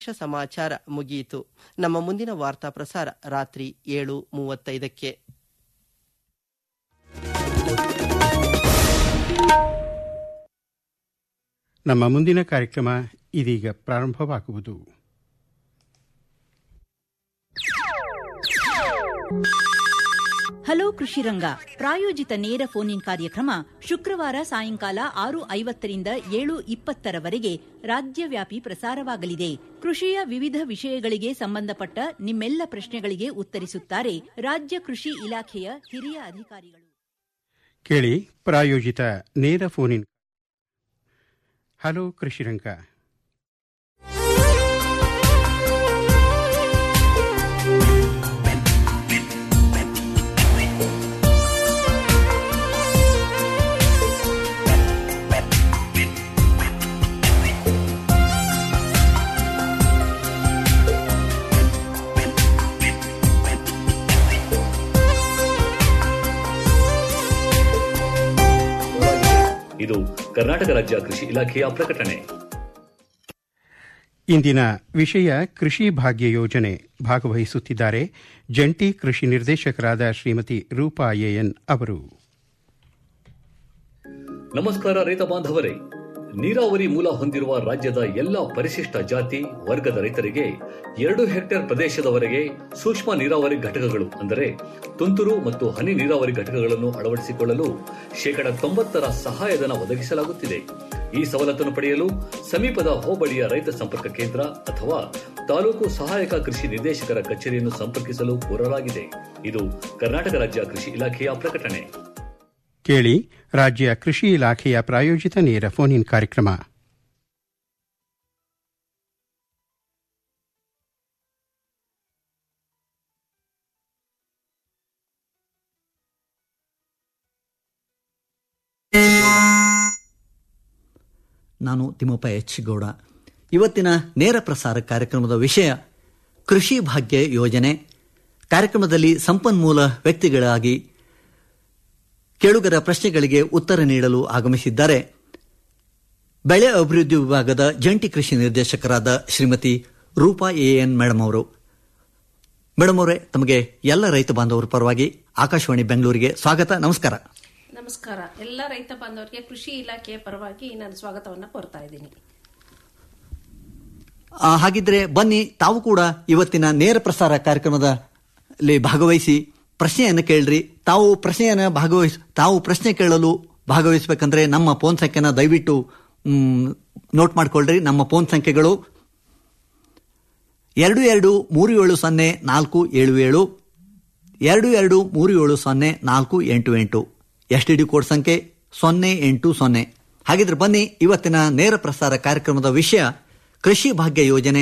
ಪ್ರದೇಶ ಸಮಾಚಾರ ಮುಗಿಯಿತು ನಮ್ಮ ಮುಂದಿನ ವಾರ್ತಾ ಪ್ರಸಾರ ರಾತ್ರಿ ಏಳು ಮೂವತ್ತೈದಕ್ಕೆ ನಮ್ಮ ಮುಂದಿನ ಕಾರ್ಯಕ್ರಮ ಇದೀಗ ಪ್ರಾರಂಭವಾಗುವುದು ಹಲೋ ಕೃಷಿರಂಗ ಪ್ರಾಯೋಜಿತ ನೇರ ಫೋನ್ ಇನ್ ಕಾರ್ಯಕ್ರಮ ಶುಕ್ರವಾರ ಸಾಯಂಕಾಲ ಆರು ಐವತ್ತರಿಂದ ಏಳು ಇಪ್ಪತ್ತರವರೆಗೆ ರಾಜ್ಯವ್ಯಾಪಿ ಪ್ರಸಾರವಾಗಲಿದೆ ಕೃಷಿಯ ವಿವಿಧ ವಿಷಯಗಳಿಗೆ ಸಂಬಂಧಪಟ್ಟ ನಿಮ್ಮೆಲ್ಲ ಪ್ರಶ್ನೆಗಳಿಗೆ ಉತ್ತರಿಸುತ್ತಾರೆ ರಾಜ್ಯ ಕೃಷಿ ಇಲಾಖೆಯ ಹಿರಿಯ ಅಧಿಕಾರಿಗಳು ಕೇಳಿ ಪ್ರಾಯೋಜಿತ ನೇರ ಫೋನ್ ಇನ್ ಹಲೋ ಕೃಷಿರಂಗ ಇದು ಕರ್ನಾಟಕ ರಾಜ್ಯ ಕೃಷಿ ಇಲಾಖೆಯ ಪ್ರಕಟಣೆ ಇಂದಿನ ವಿಷಯ ಕೃಷಿ ಭಾಗ್ಯ ಯೋಜನೆ ಭಾಗವಹಿಸುತ್ತಿದ್ದಾರೆ ಜಂಟಿ ಕೃಷಿ ನಿರ್ದೇಶಕರಾದ ಶ್ರೀಮತಿ ರೂಪಾ ಎಎನ್ ಅವರು ನಮಸ್ಕಾರ ರೈತ ಬಾಂಧವರೇ ನೀರಾವರಿ ಮೂಲ ಹೊಂದಿರುವ ರಾಜ್ಯದ ಎಲ್ಲ ಪರಿಶಿಷ್ಟ ಜಾತಿ ವರ್ಗದ ರೈತರಿಗೆ ಎರಡು ಹೆಕ್ಟೇರ್ ಪ್ರದೇಶದವರೆಗೆ ಸೂಕ್ಷ್ಮ ನೀರಾವರಿ ಘಟಕಗಳು ಅಂದರೆ ತುಂತುರು ಮತ್ತು ಹನಿ ನೀರಾವರಿ ಘಟಕಗಳನ್ನು ಅಳವಡಿಸಿಕೊಳ್ಳಲು ಶೇಕಡ ತೊಂಬತ್ತರ ಸಹಾಯಧನ ಒದಗಿಸಲಾಗುತ್ತಿದೆ ಈ ಸವಲತ್ತನ್ನು ಪಡೆಯಲು ಸಮೀಪದ ಹೋಬಳಿಯ ರೈತ ಸಂಪರ್ಕ ಕೇಂದ್ರ ಅಥವಾ ತಾಲೂಕು ಸಹಾಯಕ ಕೃಷಿ ನಿರ್ದೇಶಕರ ಕಚೇರಿಯನ್ನು ಸಂಪರ್ಕಿಸಲು ಕೋರಲಾಗಿದೆ ಇದು ಕರ್ನಾಟಕ ರಾಜ್ಯ ಕೃಷಿ ಇಲಾಖೆಯ ಪ್ರಕಟಣೆ ಕೇಳಿ ರಾಜ್ಯ ಕೃಷಿ ಇಲಾಖೆಯ ಪ್ರಾಯೋಜಿತ ನೇರ ಫೋನ್ ಇನ್ ಕಾರ್ಯಕ್ರಮ ನಾನು ತಿಮ್ಮಪ್ಪ ಎಚ್ ಗೌಡ ಇವತ್ತಿನ ನೇರ ಪ್ರಸಾರ ಕಾರ್ಯಕ್ರಮದ ವಿಷಯ ಕೃಷಿ ಭಾಗ್ಯ ಯೋಜನೆ ಕಾರ್ಯಕ್ರಮದಲ್ಲಿ ಸಂಪನ್ಮೂಲ ವ್ಯಕ್ತಿಗಳಾಗಿ ಕೇಳುಗರ ಪ್ರಶ್ನೆಗಳಿಗೆ ಉತ್ತರ ನೀಡಲು ಆಗಮಿಸಿದ್ದಾರೆ ಬೆಳೆ ಅಭಿವೃದ್ಧಿ ವಿಭಾಗದ ಜಂಟಿ ಕೃಷಿ ನಿರ್ದೇಶಕರಾದ ಶ್ರೀಮತಿ ರೂಪಾ ಎಎನ್ ಮೇಡಮ್ ಅವರು ಮೇಡಮ್ ಅವರೇ ತಮಗೆ ಎಲ್ಲ ರೈತ ಬಾಂಧವರ ಪರವಾಗಿ ಆಕಾಶವಾಣಿ ಬೆಂಗಳೂರಿಗೆ ಸ್ವಾಗತ ನಮಸ್ಕಾರ ನಮಸ್ಕಾರ ಎಲ್ಲ ರೈತ ಬಾಂಧವರಿಗೆ ಕೃಷಿ ಇಲಾಖೆಯ ಪರವಾಗಿ ನಾನು ಸ್ವಾಗತವನ್ನು ಕೋರ್ತಾ ಇದ್ದೀನಿ ಆ, ಹಾಗಿದ್ರೆ ಬನ್ನಿ ತಾವು ಕೂಡ ಇವತ್ತಿನ ನೇರ ಪ್ರಸಾರ ಕಾರ್ಯಕ್ರಮದಲ್ಲಿ ಭಾಗವಹಿಸಿ ಪ್ರಶ್ನೆಯನ್ನು ಕೇಳ್ರಿ ತಾವು ಪ್ರಶ್ನೆಯನ್ನು ಭಾಗವಹಿಸ್ ತಾವು ಪ್ರಶ್ನೆ ಕೇಳಲು ಭಾಗವಹಿಸಬೇಕಂದ್ರೆ ನಮ್ಮ ಫೋನ್ ಸಂಖ್ಯೆನ ದಯವಿಟ್ಟು ಮ್, ನೋಟ್ ಮಾಡ್ಕೊಳ್ರಿ ನಮ್ಮ ಫೋನ್ ಸಂಖ್ಯೆಗಳು ಎರಡು ಎರಡು ಮೂರು ಏಳು ಸೊನ್ನೆ ನಾಲ್ಕು ಏಳು ಏಳು ಎರಡು ಎರಡು ಮೂರು ಏಳು ಸೊನ್ನೆ ನಾಲ್ಕು ಎಂಟು ಎಂಟು ಎಸ್ ಟಿ ಡಿ ಕೋಡ್ ಸಂಖ್ಯೆ ಸೊನ್ನೆ ಎಂಟು ಸೊನ್ನೆ ಹಾಗಿದ್ರೆ ಬನ್ನಿ ಇವತ್ತಿನ ನೇರ ಪ್ರಸಾರ ಕಾರ್ಯಕ್ರಮದ ವಿಷಯ ಕೃಷಿ ಭಾಗ್ಯ ಯೋಜನೆ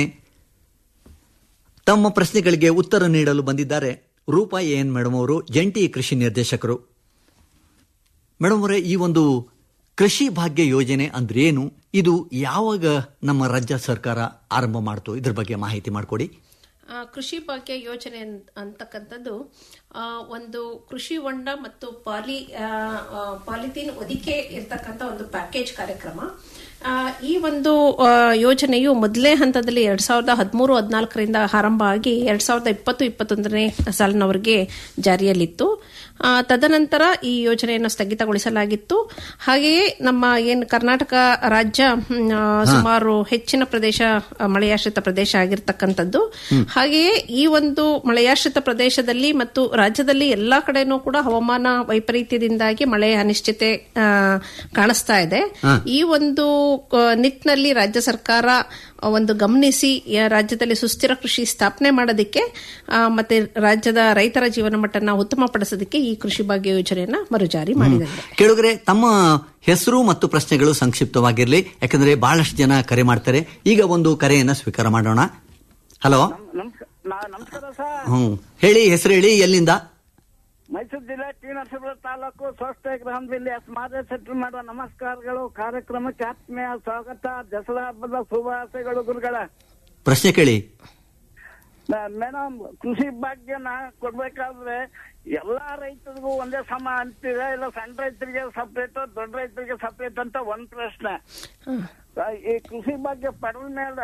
ತಮ್ಮ ಪ್ರಶ್ನೆಗಳಿಗೆ ಉತ್ತರ ನೀಡಲು ಬಂದಿದ್ದಾರೆ ರೂಪಾ ಎನ್ ಮೇಡಮ್ ಅವರು ಜಂಟಿ ಕೃಷಿ ನಿರ್ದೇಶಕರು ಮೇಡಮ್ ಅವರೇ ಈ ಒಂದು ಕೃಷಿ ಭಾಗ್ಯ ಯೋಜನೆ ಅಂದ್ರೆ ಏನು ಇದು ಯಾವಾಗ ನಮ್ಮ ರಾಜ್ಯ ಸರ್ಕಾರ ಆರಂಭ ಮಾಡ್ತು ಇದ್ರ ಬಗ್ಗೆ ಮಾಹಿತಿ ಮಾಡಿಕೊಡಿ ಆ, ಕೃಷಿ ಭಾಗ್ಯ ಯೋಜನೆ ಅಂತ- ಅಂತಕ್ಕಂಥದ್ದು ಆ, ಒಂದು ಕೃಷಿ ಹೊಂಡ ಮತ್ತು ಪಾಲಿ ಆ, ಆ, ಪಾಲಿಥೀನ್ ಹೊದಿಕೆ ಇರ್ತಕ್ಕಂಥ ಒಂದು ಪ್ಯಾಕೇಜ್ ಕಾರ್ಯಕ್ರಮ ಆ, ಈ ಒಂದು ಆ, ಯೋಜನೆಯು ಮೊದಲನೇ ಹಂತದಲ್ಲಿ ಎರಡ್ ಸಾವಿರದ ಹದಿಮೂರು ಹದಿನಾಲ್ಕರಿಂದ ಆರಂಭ ಆಗಿ ಎರಡ್ ಸಾವಿರದ ಇಪ್ಪತ್ತು ಇಪ್ಪತ್ತೊಂದನೇ ಸಾಲಿನವರೆಗೆ ಜಾರಿಯಲ್ಲಿತ್ತು ಆ, ತದನಂತರ ಈ ಯೋಜನೆಯನ್ನು ಸ್ಥಗಿತಗೊಳಿಸಲಾಗಿತ್ತು ಹಾಗೆಯೇ ನಮ್ಮ ಏನು ಕರ್ನಾಟಕ ರಾಜ್ಯ ಹ್ಮ್, ಆ, ಸುಮಾರು ಹೆಚ್ಚಿನ ಪ್ರದೇಶ ಆ, ಮಳೆಯಾಶ್ರಿತ ಪ್ರದೇಶ ಆಗಿರ್ತಕ್ಕಂಥದ್ದು ಹಾಗೆಯೇ ಈ ಒಂದು ಮಳೆಯಾಶ್ರಿತ ಪ್ರದೇಶದಲ್ಲಿ ಮತ್ತು ರಾಜ್ಯದಲ್ಲಿ ಎಲ್ಲಾ ಕಡೆನೂ ಕೂಡ ಹವಾಮಾನ ವೈಪರೀತ್ಯದಿಂದಾಗಿ ಮಳೆ ಅನಿಶ್ಚಿತೆ ಆ, ಕಾಣಿಸ್ತಾ ಇದೆ ಈ ಒಂದು ಆ, ನಿಟ್ಟಿನಲ್ಲಿ ರಾಜ್ಯ ಸರ್ಕಾರ ಆ, ಒಂದು ಗಮನಿಸಿ ಆ, ರಾಜ್ಯದಲ್ಲಿ ಸುಸ್ಥಿರ ಕೃಷಿ ಸ್ಥಾಪನೆ ಮಾಡೋದಕ್ಕೆ ಆ, ಮತ್ತೆ ರಾಜ್ಯದ ರೈತರ ಜೀವನ ಮಟ್ಟನ ಉತ್ತಮಪಡಿಸೋದಕ್ಕೆ ಈ ಕೃಷಿ ಭಾಗ್ಯ ಯೋಜನೆಯನ್ನ ಮರುಜಾರಿ ಮಾಡಿದೆ ಕೇಳುಗರೆ ತಮ್ಮ ಹೆಸರು ಮತ್ತು ಪ್ರಶ್ನೆಗಳು ಸಂಕ್ಷಿಪ್ತವಾಗಿರಲಿ ಯಾಕಂದ್ರೆ ಬಹಳಷ್ಟು ಜನ ಕರೆ ಮಾಡ್ತಾರೆ ಈಗ ಒಂದು ಕರೆಯನ್ನ ಸ್ವೀಕಾರ ಮಾಡೋಣ ಹಲೋ ನಮಸ್ಕಾರ ನಾ- ನಮಸ್ಕಾರ ಸರ್ ಹ್ಮ್ ಹೇಳಿ ಹೆಸರು ಹೇಳಿ ಎಲ್ಲಿಂದ ಮೈಸೂರು ಜಿಲ್ಲೆ ಟಿ ನರಸೀಪುರ ತಾಲೂಕು ಸ್ವಸ್ಥ ಗ್ರಾಮದಲ್ಲಿ ಸ್ಮಾರಕ ಸೆಟ್ಲ್ ಮಾಡುವ ನಮಸ್ಕಾರಗಳು ಕಾರ್ಯಕ್ರಮಕ್ಕೆ ಆತ್ಮೀಯ ಸ್ವಾಗತ ದಸರಾ ಹಬ್ಬದ ಶುಭಾಶಯಗಳು ಗುರುಗಳ ಪ್ರಶ್ನೆ ಕೇಳಿ ಮೇಡಮ್ ಕೃಷಿ ಭಾಗ್ಯನ ಕೊಡ್ಬೇಕಾದ್ರೆ ಎಲ್ಲಾ ರೈತರಿಗೂ ಒಂದೇ ಸಮ ಅಂತೀರಾ ಇಲ್ಲ ಸಣ್ಣ ರೈತರಿಗೆ ಸಪ್ರೇಟ್ ದೊಡ್ಡ ರೈತರಿಗೆ ಸಪ್ರೇಟ್ ಅಂತ ಒಂದ್ ಪ್ರಶ್ನೆ ಈ ಕೃಷಿ ಭಾಗ್ಯ ಪಡೆದ ಮೇಲೆ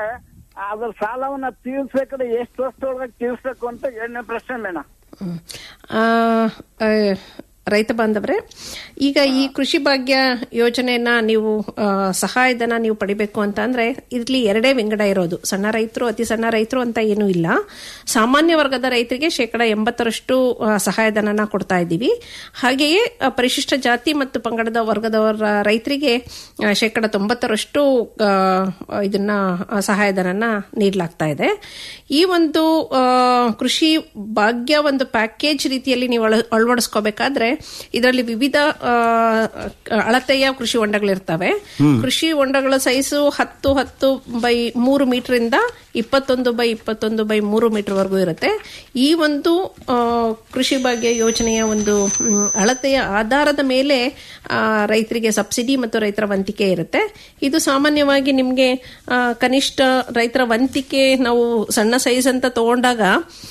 ಅದ್ರ ಸಾಲವನ್ನ ತೀರ್ಸ್ಬೇಕಾದ್ರೆ ಎಷ್ಟು ವರ್ಷದೊಳಗೆ ತೀರ್ಸ್ಬೇಕು ಅಂತ ಎರಡನೇ ಪ್ರಶ್ನೆ ಮೇಡಮ್ ಹ್ಮ್. ಆ, ಆ, ರೈತ ಬಾಂಧವರೇ ಈಗ ಈ ಕೃಷಿ ಭಾಗ್ಯ ಯೋಜನೆಯನ್ನ ನೀವು ಆ, ಸಹಾಯಧನ ನೀವು ಪಡಿಬೇಕು ಅಂತ ಅಂದ್ರೆ ಇಲ್ಲಿ ಎರಡೇ ವಿಂಗಡ ಇರೋದು ಸಣ್ಣ ರೈತರು ಅತಿ ಸಣ್ಣ ರೈತರು ಅಂತ ಏನೂ ಇಲ್ಲ ಸಾಮಾನ್ಯ ವರ್ಗದ ರೈತರಿಗೆ ಶೇಕಡ ಎಂಬತ್ತರಷ್ಟು ಆ, ಸಹಾಯಧನನ ಕೊಡ್ತಾ ಇದ್ದೀವಿ ಹಾಗೆಯೇ ಆ, ಪರಿಶಿಷ್ಟ ಜಾತಿ ಮತ್ತು ಪಂಗಡದ ವರ್ಗದವರ ರೈತರಿಗೆ ಆ, ಶೇಕಡ ತೊಂಬತ್ತರಷ್ಟು ಆ, ಇದನ್ನ ಆ, ಸಹಾಯಧನನ ನೀಡಲಾಗ್ತಾ ಇದೆ ಈ ಒಂದು ಆ, ಕೃಷಿ ಭಾಗ್ಯ ಒಂದು ಪ್ಯಾಕೇಜ್ ರೀತಿಯಲ್ಲಿ ನೀವು ಅಳ- ಅಳವಡಿಸ್ಕೋಬೇಕಾದ್ರೆ ಇದರಲ್ಲಿ ವಿವಿಧ ಆ, ಅಳತೆಯ ಕೃಷಿ ಹೊಂಡಗಳಿರ್ತವೆ ಕೃಷಿ ಹೊಂಡಗಳ ಸೈಜು ಹತ್ತು ಹತ್ತು ಬೈ ಮೂರು ಮೀಟರ್ ಇಂದ ಇಪ್ಪತ್ತೊಂದು ಬೈ ಇಪ್ಪತ್ತೊಂದು ಬೈ ಮೂರು ಮೀಟರ್ ವರೆಗೂ ಇರುತ್ತೆ ಈ ಒಂದು ಆ, ಕೃಷಿ ಭಾಗ್ಯ ಯೋಜನೆಯ ಒಂದು ಮ್, ಅಳತೆಯ ಆಧಾರದ ಮೇಲೆ ಆ, ರೈತರಿಗೆ ಸಬ್ಸಿಡಿ ಮತ್ತು ರೈತರ ವಂತಿಕೆ ಇರುತ್ತೆ ಇದು ಸಾಮಾನ್ಯವಾಗಿ ನಿಮಗೆ ಕನಿಷ್ಠ ರೈತರ ವಂತಿಕೆ ನಾವು ಸಣ್ಣ ಸೈಜ್ ಅಂತ ತಗೊಂಡಾಗ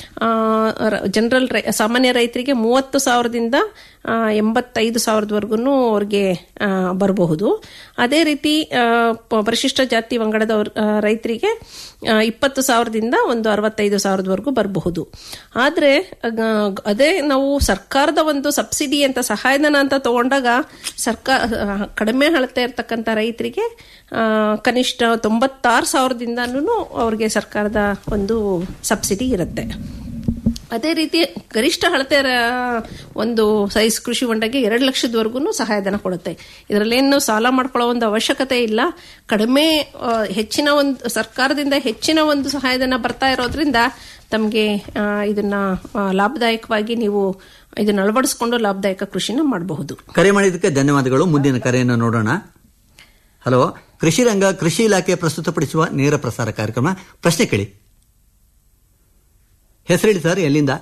ಜನರಲ್ ಸಾಮಾನ್ಯ ರೈತರಿಗೆ ಮೂವತ್ತು ಸಾವಿರದಿಂದ ಆ, ಎಂಬತ್ತೈದು ಸಾವಿರದವರೆಗೂ ಅವ್ರಿಗೆ ಆ, ಬರಬಹುದು ಅದೇ ರೀತಿ ಆ, ಪ- ಪರಿಶಿಷ್ಟ ಜಾತಿ ಪಂಗಡದ ರೈತರಿಗೆ ಆ, ಇಪ್ಪತ್ತು ಸಾವಿರದಿಂದ ಒಂದು ಅರವತ್ತೈದು ಸಾವಿರದವರೆಗೂ ಬರಬಹುದು ಆದರೆ ಅದೇ ನಾವು ಸರ್ಕಾರದ ಒಂದು ಸಬ್ಸಿಡಿ ಅಂತ ಸಹಾಯಧನ ಅಂತ ತಗೊಂಡಾಗ ಸರ್ಕಾರ ಕಡಿಮೆ ಅಳತೆ ಇರ್ತಕ್ಕಂಥ ರೈತರಿಗೆ ಆ, ಕನಿಷ್ಠ ತೊಂಬತ್ತಾರು ಸಾವಿರದಿಂದನೂ ಅವ್ರಿಗೆ ಸರ್ಕಾರದ ಒಂದು ಸಬ್ಸಿಡಿ ಇರುತ್ತೆ ಅದೇ ರೀತಿ ಗರಿಷ್ಠ ಅಳತೆ ರ- ಒಂದು ಸೈಜ್ ಕೃಷಿ ಹೊಂಡಗೆ ಎರಡು ಲಕ್ಷದವರೆಗೂ ಸಹಾಯಧನ ಕೊಡುತ್ತೆ ಇದರಲ್ಲೇನು ಸಾಲ ಮಾಡ್ಕೊಳ್ಳೋ ಒಂದು ಅವಶ್ಯಕತೆ ಇಲ್ಲ ಕಡಿಮೆ ಆ, ಹೆಚ್ಚಿನ ಒಂದು ಸರ್ಕಾರದಿಂದ ಹೆಚ್ಚಿನ ಒಂದು ಸಹಾಯಧನ ಬರ್ತಾ ಇರೋದ್ರಿಂದ ತಮಗೆ ಇದನ್ನ ಆ, ಲಾಭದಾಯಕವಾಗಿ ನೀವು ಇದನ್ನ ಅಳವಡಿಸ್ಕೊಂಡು ಲಾಭದಾಯಕ ಕೃಷಿನ ಮಾಡಬಹುದು ಕರೆ ಮಾಡಿದ್ದಕ್ಕೆ ಧನ್ಯವಾದಗಳು ಮುಂದಿನ ಕರೆಯನ್ನು ನೋಡೋಣ ಹಲೋ ಕೃಷಿ ರಂಗ ಕೃಷಿ ಇಲಾಖೆ ಪ್ರಸ್ತುತಪಡಿಸುವ ನೇರ ಪ್ರಸಾರ ಕಾರ್ಯಕ್ರಮ ಪ್ರಶ್ನೆ ಕೇಳಿ ಹೆಸರೇಳಿ ಸರ್ ಎಲ್ಲಿಂದ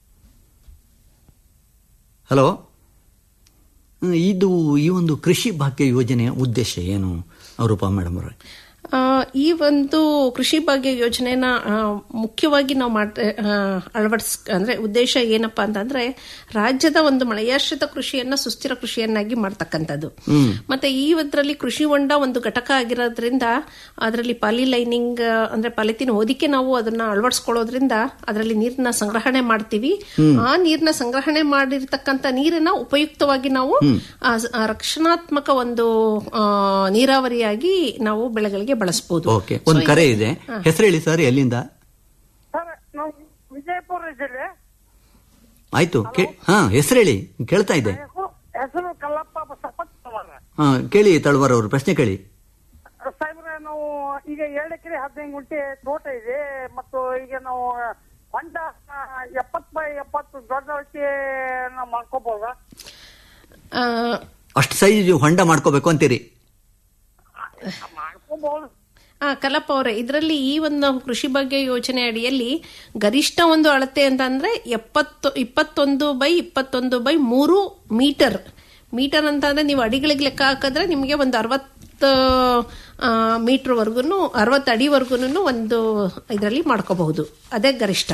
ಹಲೋ ಹ್ಮ್, ಇದು ಈ ಒಂದು ಕೃಷಿ ಭಾಗ್ಯ ಯೋಜನೆಯ ಉದ್ದೇಶ ಏನು ರೂಪಾ ಮೇಡಮ್ ಅವರೇ ಆ, ಈ ಒಂದು ಕೃಷಿ ಭಾಗ್ಯ ಯೋಜನೆನ ಆ, ಮುಖ್ಯವಾಗಿ ನಾವು ಮಾಡ ಅಳವಡಿಸ್ ಅಂದ್ರೆ ಉದ್ದೇಶ ಏನಪ್ಪಾ ಅಂತಂದ್ರೆ ರಾಜ್ಯದ ಒಂದು ಮಳೆಯಾಶ್ರಿತ ಕೃಷಿಯನ್ನ ಸುಸ್ಥಿರ ಕೃಷಿಯನ್ನಾಗಿ ಮಾಡ್ತಕ್ಕಂಥದ್ದು ಮತ್ತೆ ಈ ಒಂದರಲ್ಲಿ ಕೃಷಿ ಹೊಂಡ ಒಂದು ಘಟಕ ಆಗಿರೋದ್ರಿಂದ ಅದರಲ್ಲಿ ಪಾಲಿ ಲೈನಿಂಗ್ ಅಂದ್ರೆ ಪಾಲಿಥಿನ್ ಹೊದಿಕೆ ನಾವು ಅದನ್ನ ಅಳವಡಿಸ್ಕೊಳ್ಳೋದ್ರಿಂದ ಅದರಲ್ಲಿ ನೀರನ್ನ ಸಂಗ್ರಹಣೆ ಮಾಡ್ತೀವಿ ಆ ನೀರನ್ನ ಸಂಗ್ರಹಣೆ ಮಾಡಿರ್ತಕ್ಕಂಥ ನೀರನ್ನ ಉಪಯುಕ್ತವಾಗಿ ನಾವು ಆ, ಆ ರಕ್ಷಣಾತ್ಮಕ ಒಂದು ಆ, ನೀರಾವರಿಯಾಗಿ ನಾವು ಬೆಳೆಗಳಿಗೆ ಬಳಸಬಹುದು ಓಕೆ ಒಂದು ಕರೆ ಇದೆ ಹೆಸರೇಳಿ ಸರ್ ಎಲ್ಲಿಂದ ಸರ್ ನಾವು ವಿಜಯಪುರ ಜಿಲ್ಲೆ ಆಯ್ತು ಕೇ- ಹಾ ಹೆಸರೇಳಿ ಕೇಳ್ತಾ ಇದೆ ಹೆಸರು ಹೆಸರು ಕಲ್ಲಪ್ಪ ಬಸಪ್ಪತ್ ಅವರ ಹಾ ಕೇಳಿ ತಳವಾರ್ ಅವರು ಪ್ರಶ್ನೆ ಕೇಳಿ ಸಾಹೇಬ್ರೆ ನಾವು ಈಗ ಎರಡು ಎಕರೆ ಹದಿನೈದು ಗುಂಟೆ ತೋಟ ಇದೆ ಮತ್ತು ಈಗ ನಾವು ಹೊಂಡ ಎಪ್ಪತ್ ಬೈ ಎಪ್ಪತ್ತು ದೊಡ್ಡ ಅಳತೆ ನಾವು ಮಾಡ್ಕೋಬಹುದಾ ಆ, ಅಷ್ಟು ಸೈಜ್ ಹೊಂಡ ಮಾಡ್ಕೋಬೇಕು ಅಂತೀರಿ ಮಾಡ್ಕೋಬಹುದು ಆ, ಕಲಪ್ಪ ಅವರೇ ಇದರಲ್ಲಿ ಈ ಒಂದು ಕೃಷಿ ಭಾಗ್ಯ ಯೋಜನೆ ಅಡಿಯಲ್ಲಿ ಗರಿಷ್ಠ ಒಂದು ಅಳತೆ ಅಂತ ಅಂದ್ರೆ ಎಪ್ಪತ್ತು ಇಪ್ಪತ್ತೊಂದು ಬೈ ಇಪ್ಪತ್ತೊಂದು ಬೈ ಮೂರು ಮೀಟರ್ ಮೀಟರ್ ಅಂತ ಅಂದ್ರೆ ನೀವು ಅಡಿಗಳಿಗೆ ಲೆಕ್ಕ ಹಾಕಿದ್ರೆ ನಿಮಗೆ ಒಂದು ಅರವತ್ತು ಮೀಟರ್ ವರ್ಗು ಅರವತ್ತು ಅಡಿವರೆಗೂ ಒಂದು ಇದರಲ್ಲಿ ಮಾಡ್ಕೋಬಹುದು ಅದೇ ಗರಿಷ್ಠ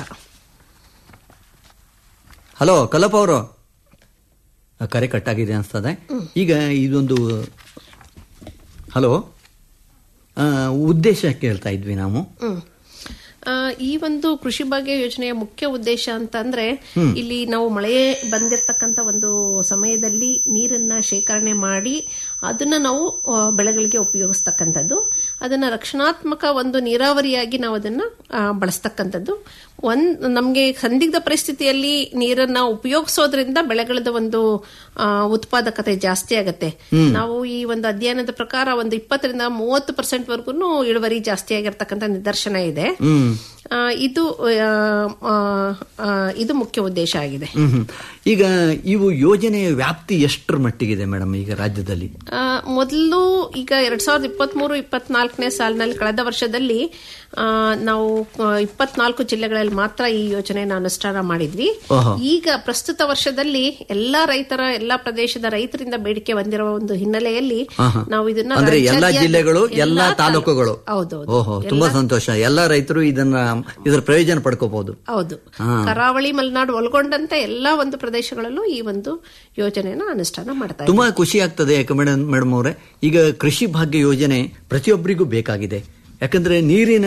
ಹಲೋ ಕಲ್ಲಪ್ಪ ಅವರು ಕರೆ ಕಟ್ಟಾಗಿದೆ ಅನ್ಸ್ತದೆ ಈಗ ಇದೊಂದು ಹಲೋ ಆ, ಉದ್ದೇಶ ಕೇಳ್ತಾ ಇದ್ವಿ ನಾವು ಹ್ಮ್. ಆ, ಈ ಒಂದು ಕೃಷಿ ಭಾಗ್ಯ ಯೋಜನೆಯ ಮುಖ್ಯ ಉದ್ದೇಶ ಅಂತಂದ್ರೆ ಇಲ್ಲಿ ನಾವು ಮಳೆ ಬಂದಿರತಕ್ಕಂತ ಒಂದು ಸಮಯದಲ್ಲಿ ನೀರನ್ನ ಶೇಖರಣೆ ಮಾಡಿ ಅದನ್ನ ನಾವು ಆ, ಬೆಳೆಗಳಿಗೆ ಉಪಯೋಗಿಸ್ತಕ್ಕಂಥದ್ದು ಅದನ್ನ ರಕ್ಷಣಾತ್ಮಕ ಒಂದು ನೀರಾವರಿಯಾಗಿ ನಾವು ಅದನ್ನ ಆ, ಬಳಸ್ತಕ್ಕಂಥದ್ದು ಒಂದ್ ನಮ್ಗೆ ಸಂದಿಗ್ಧ ಪರಿಸ್ಥಿತಿಯಲ್ಲಿ ನೀರನ್ನ ಉಪಯೋಗಿಸೋದ್ರಿಂದ ಬೆಳೆಗಳದ ಒಂದು ಆ, ಉತ್ಪಾದಕತೆ ಜಾಸ್ತಿ ಆಗತ್ತೆ ನಾವು ಈ ಒಂದು ಅಧ್ಯಯನದ ಪ್ರಕಾರ ಒಂದು ಇಪ್ಪತ್ತರಿಂದ ಮೂವತ್ತು ಪರ್ಸೆಂಟ್ ವರ್ಗು ಇಳುವರಿ ಜಾಸ್ತಿ ಆಗಿರ್ತಕ್ಕಂಥ ನಿದರ್ಶನ ಇದೆ ಆ, ಇದು ಆ, ಆ, ಆ, ಇದು ಮುಖ್ಯ ಉದ್ದೇಶ ಆಗಿದೆ ಹ್ಮ್ ಹ್ಮ್. ಈಗ ಇವು ಯೋಜನೆಯ ವ್ಯಾಪ್ತಿ ಎಷ್ಟರ ಮಟ್ಟಿಗಿದೆ ಮೇಡಮ್ ಈಗ ರಾಜ್ಯದಲ್ಲಿ ಆ, ಮೊದಲು ಈಗ ಎರಡ್ ಸಾವಿರದ ಇಪ್ಪತ್ಮೂರು ಇಪ್ಪತ್ನಾಲ್ಕನೇ ಸಾಲಿನಲ್ಲಿ ಕಳೆದ ವರ್ಷದಲ್ಲಿ ಆ, ನಾವು ಆ, ಇಪ್ಪತ್ನಾಲ್ಕು ಜಿಲ್ಲೆಗಳಲ್ಲಿ ಮಾತ್ರ ಈ ಯೋಜನೆಯನ್ನು ಅನುಷ್ಠಾನ ಮಾಡಿದ್ವಿ ಓಹೋ. ಈಗ ಪ್ರಸ್ತುತ ವರ್ಷದಲ್ಲಿ ಎಲ್ಲಾ ರೈತರ ಎಲ್ಲಾ ಪ್ರದೇಶದ ರೈತರಿಂದ ಬೇಡಿಕೆ ಬಂದಿರುವ ಒಂದು ಹಿನ್ನೆಲೆಯಲ್ಲಿ ಆಹಾ. ನಾವು ಇದನ್ನ ಅಂದ್ರೆ ಎಲ್ಲಾ ರಾಜ್ಯಾದ್ಯ- ಜಿಲ್ಲೆಗಳು ಎಲ್ಲಾ ಎಲ್ಲಾ ತಾಲೂಕುಗಳು ಹೌದೌದು ಓಹೋ ತುಂಬಾ ಸಂತೋಷ ಎಲ್ಲಾ ರೈತರು ಇದನ್ನ ಇದರ ಪ್ರಯೋಜನ ಪಡ್ಕೋಬಹುದು ಹೌದು ಹಾ. ಕರಾವಳಿ ಮಲೆನಾಡು ಒಳಗೊಂಡಂತೆ ಎಲ್ಲಾ ಒಂದು ಪ್ರದೇಶಗಳಲ್ಲೂ ಈ ಒಂದು ಯೋಜನೆಯನ್ನು ಅನುಷ್ಠಾನ ಮಾಡ್ತಾ ಇದ್ದೀವಿ. ತುಂಬಾ ಖುಷಿ ಆಗ್ತದೆ ಯಾಕೆ ಮೇಡಮ್ ಮೇಡಮ್ ಅವರೇ ಈಗ ಕೃಷಿ ಭಾಗ್ಯ ಯೋಜನೆ ಪ್ರತಿಯೊಬ್ಬರಿಗೂ ಬೇಕಾಗಿದೆ ಯಾಕಂದ್ರೆ ನೀರಿನ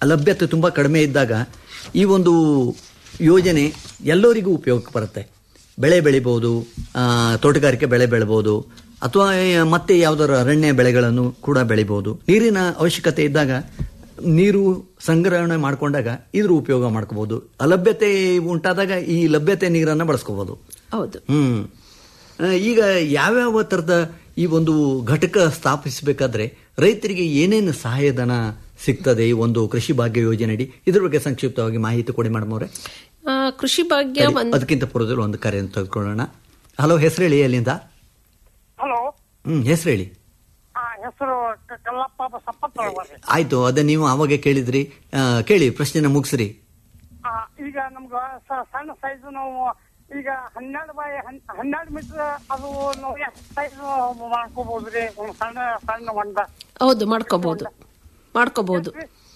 ಲಭ್ಯತೆ ತುಂಬ ಕಡಿಮೆ ಇದ್ದಾಗ ಈ ಒಂದು ಯೋಜನೆ ಎಲ್ಲರಿಗೂ ಉಪಯೋಗಕ್ಕೆ ಬರುತ್ತೆ ಬೆಳೆ ಬೆಳಿಬೋದು ಆ, ತೋಟಗಾರಿಕೆ ಬೆಳೆ ಬೆಳಿಬೋದು ಅಥವಾ ಮತ್ತೆ ಯಾವುದಾದ್ರು ಅರಣ್ಯ ಬೆಳೆಗಳನ್ನು ಕೂಡ ಬೆಳಿಬೋದು ನೀರಿನ ಅವಶ್ಯಕತೆ ಇದ್ದಾಗ ನೀರು ಸಂಗ್ರಹಣೆ ಮಾಡಿಕೊಂಡಾಗ ಇದ್ರ ಉಪಯೋಗ ಮಾಡ್ಕೋಬಹುದು ಅಲಭ್ಯತೆ ಉಂಟಾದಾಗ ಈ ಲಭ್ಯತೆ ನೀರನ್ನು ಬಳಸ್ಕೋಬಹುದು ಹೌದು ಹ್ಮ್ ಆ, ಈಗ ಯಾವ್ಯಾವ ಥರದ ಈ ಒಂದು ಘಟಕ ಸ್ಥಾಪಿಸಬೇಕಾದ್ರೆ ರೈತರಿಗೆ ಏನೇನು ಸಹಾಯಧನ ಸಿಗ್ತದೆ ಈ ಒಂದು ಕೃಷಿ ಭಾಗ್ಯ ಯೋಜನೆಯಡಿ ಇದ್ರ ಬಗ್ಗೆ ಸಂಕ್ಷಿಪ್ತವಾಗಿ ಮಾಹಿತಿ ಕೊಡಿ ಮೇಡಮ್ ಅವರೇ ಆ, ಕೃಷಿ ಭಾಗ್ಯ ಒಂದ್ ಅದಕ್ಕಿಂತ ಪೂರ್ವದಲ್ಲಿ ಒಂದು ಕರೆಯನ್ನು ತೆಗೆದುಕೊಳ್ಳೋಣ ಹಲೋ ಹೆಸರು ಹೇಳಿ ಎಲ್ಲಿಂದ ಹಲೋ ಹ್ಮ್ ಹೆಸರು ಹೇಳಿ ಹೆಸರು ಕಲ್ಲಪ್ಪ ಸಪ್ಪತ್ ಒಳಗೆ ಆಯ್ತು ಅದೇ ನೀವು ಅವಾಗೆ ಕೇಳಿದ್ರಿ ಆ, ಕೇಳಿ ಪ್ರಶ್ನೆನ ಮುಗಿಸ್ರಿ ಈಗ ನಮ್ಗ ಸ- ಸಣ್ಣ ಸೈಜ್ ನಾವು ಈಗ ಹನ್ನೆರಡು ಬೈ ಹನ್- ಹನ್ನೆರಡು ಮೀಟರ್ ಅದು ನಾವು ಎಷ್ಟು ಸೈಜ್ ಮಾಡ್ಕೋಬಹುದ್ರಿ ಒಂದು ಸಣ್ಣ ಸಣ್ಣ ಹೊಂಡ ಹೌದು ಮಾಡ್ಕೋಬಹುದು ಮಾಡ್ಕೋಬಹುದು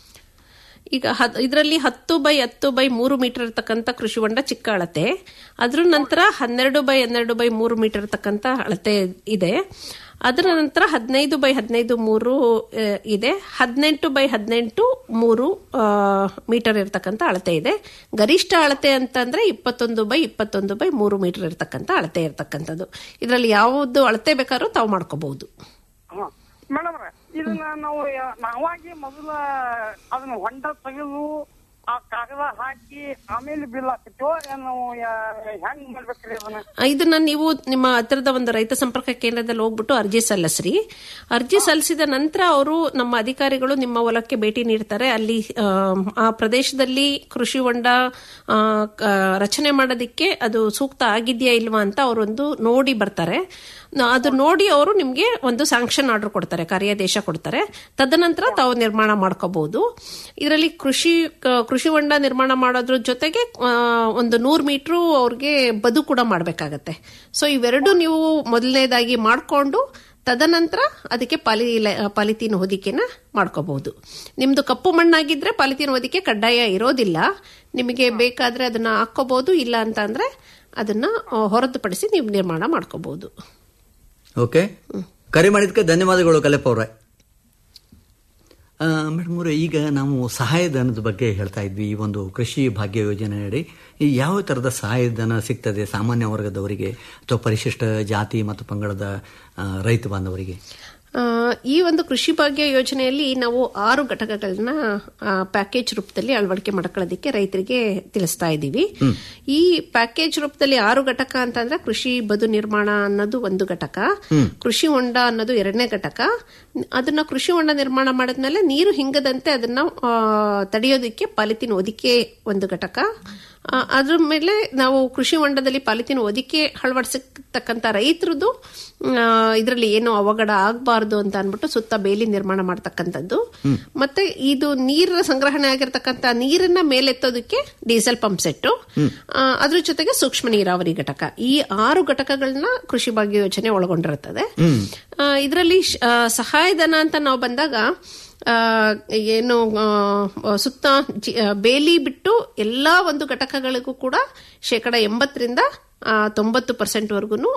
ಈಗ ಇದರಲ್ಲಿ ಹತ್ತು ಬೈ ಹತ್ತು ಬೈ ಮೂರು ಮೀಟರ್ ಇರ್ತಕ್ಕಂಥ ಕೃಷಿ ಹೊಂಡ ಚಿಕ್ಕ ಅಳತೆ ಅದ್ರ ನಂತರ ಹನ್ನೆರಡು ಬೈ ಹನ್ನೆರಡು ಬೈ ಮೂರು ಮೀಟರ್ ಇರ್ತಕ್ಕಂಥ ಅಳತೆ ಇದೆ ಅದರ ನಂತರ ಹದಿನೈದು ಬೈ ಹದಿನೈದು ಮೂರು ಆ, ಇದೆ ಹದಿನೆಂಟು ಬೈ ಹದಿನೆಂಟು ಮೂರು ಆ, ಮೀಟರ್ ಇರ್ತಕ್ಕಂಥ ಅಳತೆ ಇದೆ ಗರಿಷ್ಠ ಅಳತೆ ಅಂತಂದ್ರೆ ಇಪ್ಪತ್ತೊಂದು ಬೈ ಇಪ್ಪತ್ತೊಂದು ಬೈ ಮೂರು ಮೀಟರ್ ಇರ್ತಕ್ಕಂಥ ಅಳತೆ ಇರ್ತಕ್ಕಂಥದ್ದು ಇದರಲ್ಲಿ ಯಾವುದು ಅಳತೆ ಬೇಕಾದ್ರೂ ತಾವು ಮಾಡ್ಕೋಬಹುದು ಮೇಡಮ್ ಇದನ್ನ ನಾವು ಯ- ನಾವಾಗಿ ಮೊದಲ ಅದನ್ನ ಹೊಂಡ ತೆಗೆದು ಆ ಕಾಗದ ಹಾಕಿ ಆಮೇಲೆ ಬಿಲ್ ಹಾಕ್ತಿವೋ ಏನ್ ನಾವು ಯ- ಹೆಂಗ್ ಮಾಡ್ಬೇಕ್ರಿ ಅದನ್ನ ಇದನ್ನ ನೀವು ನಿಮ್ಮ ಹತ್ತಿರದ ಒಂದು ರೈತ ಸಂಪರ್ಕ ಕೇಂದ್ರದಲ್ಲಿ ಹೋಗ್ಬಿಟ್ಟು ಅರ್ಜಿ ಸಲ್ಲಿಸ್ರಿ ಅರ್ಜಿ ಸಲ್ಲಿಸಿದ ನಂತರ ಅವರು ನಮ್ಮ ಅಧಿಕಾರಿಗಳು ನಿಮ್ಮ ಹೊಲಕ್ಕೆ ಭೇಟಿ ನೀಡ್ತಾರೆ ಅಲ್ಲಿ ಆ, ಆ ಪ್ರದೇಶದಲ್ಲಿ ಕೃಷಿ ಹೊಂಡ ಆ, ಕ- ರಚನೆ ಮಾಡೋದಕ್ಕೆ ಅದು ಸೂಕ್ತ ಆಗಿದೆಯಾ ಇಲ್ವಾ ಅಂತ ಅವರೊಂದು ನೋಡಿ ಬರ್ತಾರೆ ನ- ಅದು ನೋಡಿ ಅವರು ನಿಮ್ಗೆ ಒಂದು ಸ್ಯಾಂಕ್ಷನ್ ಆರ್ಡರ್ ಕೊಡ್ತಾರೆ ಕಾರ್ಯಾದೇಶ ಕೊಡ್ತಾರೆ ತದನಂತರ ತಾವು ನಿರ್ಮಾಣ ಮಾಡ್ಕೋಬಹುದು ಇದರಲ್ಲಿ ಕೃಷಿ ಕ- ಕೃಷಿ ಹೊಂಡ ನಿರ್ಮಾಣ ಮಾಡೋದ್ರ ಜೊತೆಗೆ ಆ, ಒಂದು ನೂರು ಮೀಟ್ರು ಅವ್ರಿಗೆ ಬದು ಕೂಡ ಮಾಡಬೇಕಾಗತ್ತೆ ಸೊ ಇವೆರಡು ನೀವು ಮೊದಲನೇದಾಗಿ ಮಾಡಿಕೊಂಡು ತದನಂತರ ಅದಕ್ಕೆ ಪಾಲಿ ಪಾಲಿಥೀನ್ ಹೊದಿಕೆನ ಮಾಡ್ಕೋಬಹುದು ನಿಮ್ದು ಕಪ್ಪು ಮಣ್ಣಾಗಿದ್ರೆ ಪಾಲಿಥೀನ್ ಹೊದಿಕೆ ಕಡ್ಡಾಯ ಇರೋದಿಲ್ಲ ನಿಮಗೆ ಬೇಕಾದ್ರೆ ಅದನ್ನ ಹಾಕೋಬಹುದು ಇಲ್ಲ ಅಂತ ಅಂದ್ರೆ ಅದನ್ನ ಆ, ಹೊರತುಪಡಿಸಿ ನೀವು ನಿರ್ಮಾಣ ಮಾಡ್ಕೋಬಹುದು ಓಕೆ ಕರೆ ಮಾಡಿದ್ದಕ್ಕೆ ಧನ್ಯವಾದಗಳು ಕಲೆಪ್ಪ ಅವರೇ ಮೇಡಮ್ ಅವರೇ ಈಗ ನಾವು ಸಹಾಯಧನದ ಬಗ್ಗೆ ಹೇಳ್ತಾ ಇದ್ವಿ ಈ ಒಂದು ಕೃಷಿ ಭಾಗ್ಯ ಯೋಜನೆಯಡಿ ಈ ಯಾವ ಥರದ ಸಹಾಯಧನ ಸಿಗ್ತದೆ ಸಾಮಾನ್ಯ ವರ್ಗದವರಿಗೆ ಅಥವಾ ಪರಿಶಿಷ್ಟ ಜಾತಿ ಮತ್ತು ಪಂಗಡದ ಆ, ರೈತ ಬಾಂಧವರಿಗೆ ಆ, ಈ ಒಂದು ಕೃಷಿ ಭಾಗ್ಯ ಯೋಜನೆಯಲ್ಲಿ ನಾವು ಆರು ಘಟಕಗಳನ್ನ ಆ, ಪ್ಯಾಕೇಜ್ ರೂಪದಲ್ಲಿ ಅಳವಡಿಕೆ ಮಾಡ್ಕೊಳ್ಳೋದಕ್ಕೆ ರೈತರಿಗೆ ತಿಳಿಸ್ತಾ ಇದ್ದೀವಿ ಈ ಪ್ಯಾಕೇಜ್ ರೂಪದಲ್ಲಿ ಆರು ಘಟಕ ಅಂತಂದ್ರೆ ಕೃಷಿ ಬದು ನಿರ್ಮಾಣ ಅನ್ನೋದು ಒಂದು ಘಟಕ ಕೃಷಿ ಹೊಂಡ ಅನ್ನೋದು ಎರಡನೇ ಘಟಕ ಅದನ್ನ ಕೃಷಿ ಹೊಂಡ ನಿರ್ಮಾಣ ಮಾಡಿದ್ಮೇಲೆ ನೀರು ಹಿಂಗದಂತೆ ಅದನ್ನ ಆ, ತಡೆಯೋದಕ್ಕೆ ಪಾಲಿಥಿನ್ ಹೊದಿಕೆ ಒಂದು ಘಟಕ ಆ, ಅದ್ರ ಮೇಲೆ ನಾವು ಕೃಷಿ ಹೊಂಡದಲ್ಲಿ ಪಾಲಿಥಿನ್ ಹೊದಿಕೆ ಅಳವಡಿಸತಕ್ಕಂಥ ರೈತರದ್ದು ಇದರಲ್ಲಿ ಏನು ಅವಘಡ ಆಗಬಾರ್ದು ಅಂತ ಅನ್ಬಿಟ್ಟು ಸುತ್ತ ಬೇಲಿ ನಿರ್ಮಾಣ ಮಾಡ್ತಕ್ಕಂಥದ್ದು ಮತ್ತೆ ಇದು ನೀರಿನ ಸಂಗ್ರಹಣೆ ಆಗಿರ್ತಕ್ಕಂಥ ನೀರನ್ನ ಮೇಲೆತ್ತೋದಕ್ಕೆ ಡೀಸೆಲ್ ಪಂಪ್ ಸೆಟ್ ಅದ್ರ ಜೊತೆಗೆ ಸೂಕ್ಷ್ಮ ನೀರಾವರಿ ಘಟಕ ಈ ಆರು ಘಟಕಗಳನ್ನ ಕೃಷಿ ಭಾಗ್ಯ ಯೋಜನೆ ಒಳಗೊಂಡಿರುತ್ತದೆ ಇದರಲ್ಲಿ ಸಹಾಯಧನ ಅಂತ ನಾವು ಬಂದಾಗ ಆ, ಏನು ಆ, ಸುತ್ತ ಜಿ- ಆ, ಬೇಲಿ ಬಿಟ್ಟು ಎಲ್ಲಾ ಒಂದು ಘಟಕಗಳಿಗೂ ಕೂಡ ಶೇಕಡ ಎಂಬತ್ತರಿಂದ ಆ, ತೊಂಬತ್ತು ಪರ್ಸೆಂಟ್ ವರ್ಗು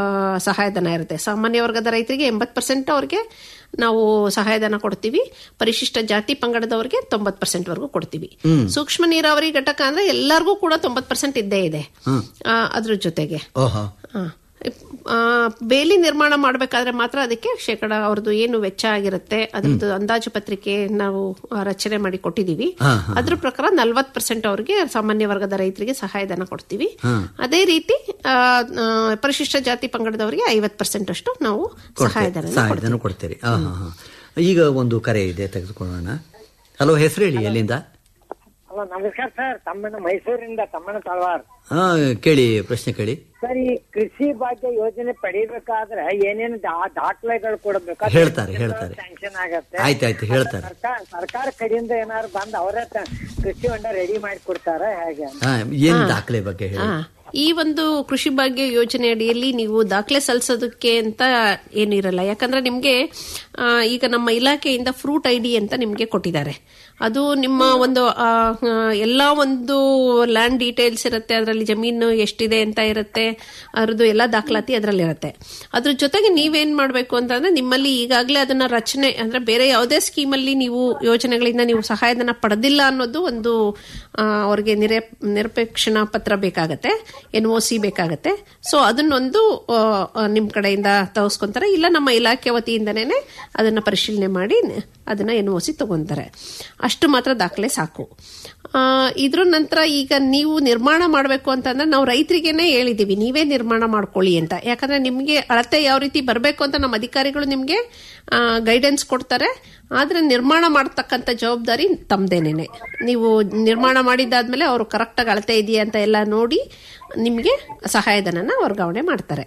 ಸಹಾಯಧನ ಇರುತ್ತೆ ಸಾಮಾನ್ಯ ವರ್ಗದ ರೈತರಿಗೆ ಎಂಬತ್ತು ಪರ್ಸೆಂಟ್ ಅವ್ರಿಗೆ ನಾವು ಸಹಾಯಧನ ಕೊಡ್ತೀವಿ ಪರಿಶಿಷ್ಟ ಜಾತಿ ಪಂಗಡದವರಿಗೆ ತೊಂಬತ್ತು ಪರ್ಸೆಂಟ್ ವರ್ಗೂ ಕೊಡ್ತೀವಿ ಸೂಕ್ಷ್ಮ ನೀರಾವರಿ ಘಟಕ ಅಂದ್ರೆ ಎಲ್ಲರಿಗೂ ಕೂಡ ತೊಂಬತ್ತು ಪರ್ಸೆಂಟ್ ಇದ್ದೇ ಇದೆ ಆ, ಅದ್ರ ಜೊತೆಗೆ ಓಹೋ ಆ, ಆ, ಬೇಲಿ ನಿರ್ಮಾಣ ಮಾಡಬೇಕಾದ್ರೆ ಮಾತ್ರ ಅದಕ್ಕೆ ಶೇಕಡ ಅವ್ರದ್ದು ಏನು ವೆಚ್ಚ ಆಗಿರುತ್ತೆ ಅದ್ರದ್ದು ಅಂದಾಜು ಪತ್ರಿಕೆ ನಾವು ಆ, ರಚನೆ ಮಾಡಿ ಕೊಟ್ಟಿದೀವಿ ಅದ್ರ ಪ್ರಕಾರ ನಲ್ವತ್ ಪರ್ಸೆಂಟ್ ಅವ್ರಿಗೆ ಸಾಮಾನ್ಯ ವರ್ಗದ ರೈತರಿಗೆ ಸಹಾಯಧನ ಕೊಡ್ತೀವಿ ಅದೇ ರೀತಿ ಆ, ಆ, ಪರಿಶಿಷ್ಟ ಜಾತಿ ಪಂಗಡದವರಿಗೆ ಐವತ್ ಪರ್ಸೆಂಟ್ ಅಷ್ಟು ನಾವು ಸಹಾಯಧನ ಸಹಾಯಧನ ಕೊಡ್ತೀರಿ ಆ, ಹಾ, ಹಾ. ಈಗ ಒಂದು ಕರೆ ಇದೆ ತೆಗೆದುಕೊಳ್ಳೋಣ ಹಲೋ ಹೆಸರು ಹೇಳಿ ಎಲ್ಲಿಂದ ಹಲೋ ನಮಸ್ಕಾರ ಸರ್ ತಮ್ಮನ ಮೈಸೂರಿಂದ ತಮ್ಮನ ತಳವಾರ್ ಆ, ಕೇಳಿ ಪ್ರಶ್ನೆ ಕೇಳಿ ಸರ್ ಈ ಕೃಷಿ ಭಾಗ್ಯ ಯೋಜನೆ ಪಡಿಬೇಕಾದ್ರೆ ಏನೇನು ದಾ- ದಾಖಲೆಗಳು ಕೊಡಬೇಕು ಹೇಳ್ತಾರೆ, ಹೇಳ್ತಾರೆ. ಸ್ಯಾಂಕ್ಷನ್ ಆಗತ್ತೆ ಆಯ್ತಾಯ್ತು ಹೇಳ್ತಾರೆ ಸರ್ಕಾರ ಸರ್ಕಾರ ಕಡೆಯಿಂದ ಏನಾದ್ರು ಬಂದು ಅವರೇ ತ- ಕೃಷಿ ಹೊಂಡ ರೆಡಿ ಮಾಡಿ ಕೊಡ್ತಾರ ಹೇಗೆ ಆ, ಏನ್ ದಾಖಲೆ ಬಗ್ಗೆ ಹೇಳಿ ಹಾ ಈ ಒಂದು ಕೃಷಿ ಭಾಗ್ಯ ಯೋಜನೆ ಅಡಿಯಲ್ಲಿ ನೀವು ದಾಖಲೆ ಸಲ್ಲಿಸೋದಕ್ಕೆ ಅಂತ ಏನಿರಲ್ಲ ಯಾಕಂದ್ರೆ ನಿಮ್ಗೆ ಆ, ಈಗ ನಮ್ಮ ಇಲಾಖೆಯಿಂದ ಫ್ರೂಟ್ ಐ ಡಿ ಅಂತ ನಿಮ್ಗೆ ಕೊಟ್ಟಿದ್ದಾರೆ ಅದು ನಿಮ್ಮ ಒಂದು ಆ, ಆ, ಎಲ್ಲಾ ಒಂದು ಲ್ಯಾಂಡ್ ಡೀಟೇಲ್ಸ್ ಇರುತ್ತೆ ಅದರಲ್ಲಿ ಜಮೀನು ಎಷ್ಟಿದೆ ಅಂತ ಇರುತ್ತೆ ಅದ್ರದ್ದು ಎಲ್ಲ ದಾಖಲಾತಿ ಅದರಲ್ಲಿ ಇರುತ್ತೆ ಅದ್ರ ಜೊತೆಗೆ ನೀವೇನ್ ಮಾಡ್ಬೇಕು ಅಂತಂದ್ರೆ ನಿಮ್ಮಲ್ಲಿ ಈಗಾಗಲೇ ಅದನ್ನ ರಚನೆ ಅಂದ್ರೆ ಬೇರೆ ಯಾವುದೇ ಸ್ಕೀಮಲ್ಲಿ ನೀವು ಯೋಜನೆಗಳಿಂದ ನೀವು ಸಹಾಯಧನ ಪಡೆದಿಲ್ಲ ಅನ್ನೋದು ಒಂದು ಆ, ಅವ್ರಿಗೆ ನಿರೇ ನಿರಪೇಕ್ಷಣಾ ಪತ್ರ ಬೇಕಾಗತ್ತೆ ಎನ್ ಒ ಸಿ ಬೇಕಾಗತ್ತೆ ಸೊ ಅದನ್ನೊಂದು ಆ, ಆ, ನಿಮ್ ಕಡೆಯಿಂದ ತಗಸ್ಕೊಂತಾರೆ ಇಲ್ಲ ನಮ್ಮ ಇಲಾಖೆ ವತಿಯಿಂದನೇ ಅದನ್ನ ಪರಿಶೀಲನೆ ಮಾಡಿ ನ- ಅದನ್ನ ಎನ್ ಒ ಸಿ ತಗೊಂತಾರೆ ಅಷ್ಟು ಮಾತ್ರ ದಾಖಲೆ ಸಾಕು ಆ, ಇದ್ರ ನಂತರ ಈಗ ನೀವು ನಿರ್ಮಾಣ ಮಾಡಬೇಕು ಅಂತಂದ್ರೆ ನಾವು ರೈತರಿಗೇನೆ ಹೇಳಿದೀವಿ ನೀವೇ ನಿರ್ಮಾಣ ಮಾಡ್ಕೊಳ್ಳಿ ಅಂತ ಯಾಕಂದ್ರೆ ನಿಮ್ಗೆ ಅಳತೆ ಯಾವ ರೀತಿ ಬರಬೇಕು ಅಂತ ನಮ್ಮ ಅಧಿಕಾರಿಗಳು ನಿಮ್ಗೆ ಗೈಡೆನ್ಸ್ ಕೊಡ್ತಾರೆ ಆದ್ರೆ ನಿರ್ಮಾಣ ಮಾಡತಕ್ಕಂತ ಜವಾಬ್ದಾರಿ ತಮ್ದೇನೇನೆ ನೀವು ನಿರ್ಮಾಣ ಮಾಡಿದ್ದಾದ್ಮೇಲೆ ಅವರು ಕರೆಕ್ಟಾಗಿ ಅಳತೆ ಇದೆಯಾ ಅಂತ ಎಲ್ಲ ನೋಡಿ ನಿಮ್ಗೆ ಸಹಾಯಧನನ ವರ್ಗಾವಣೆ ಮಾಡ್ತಾರೆ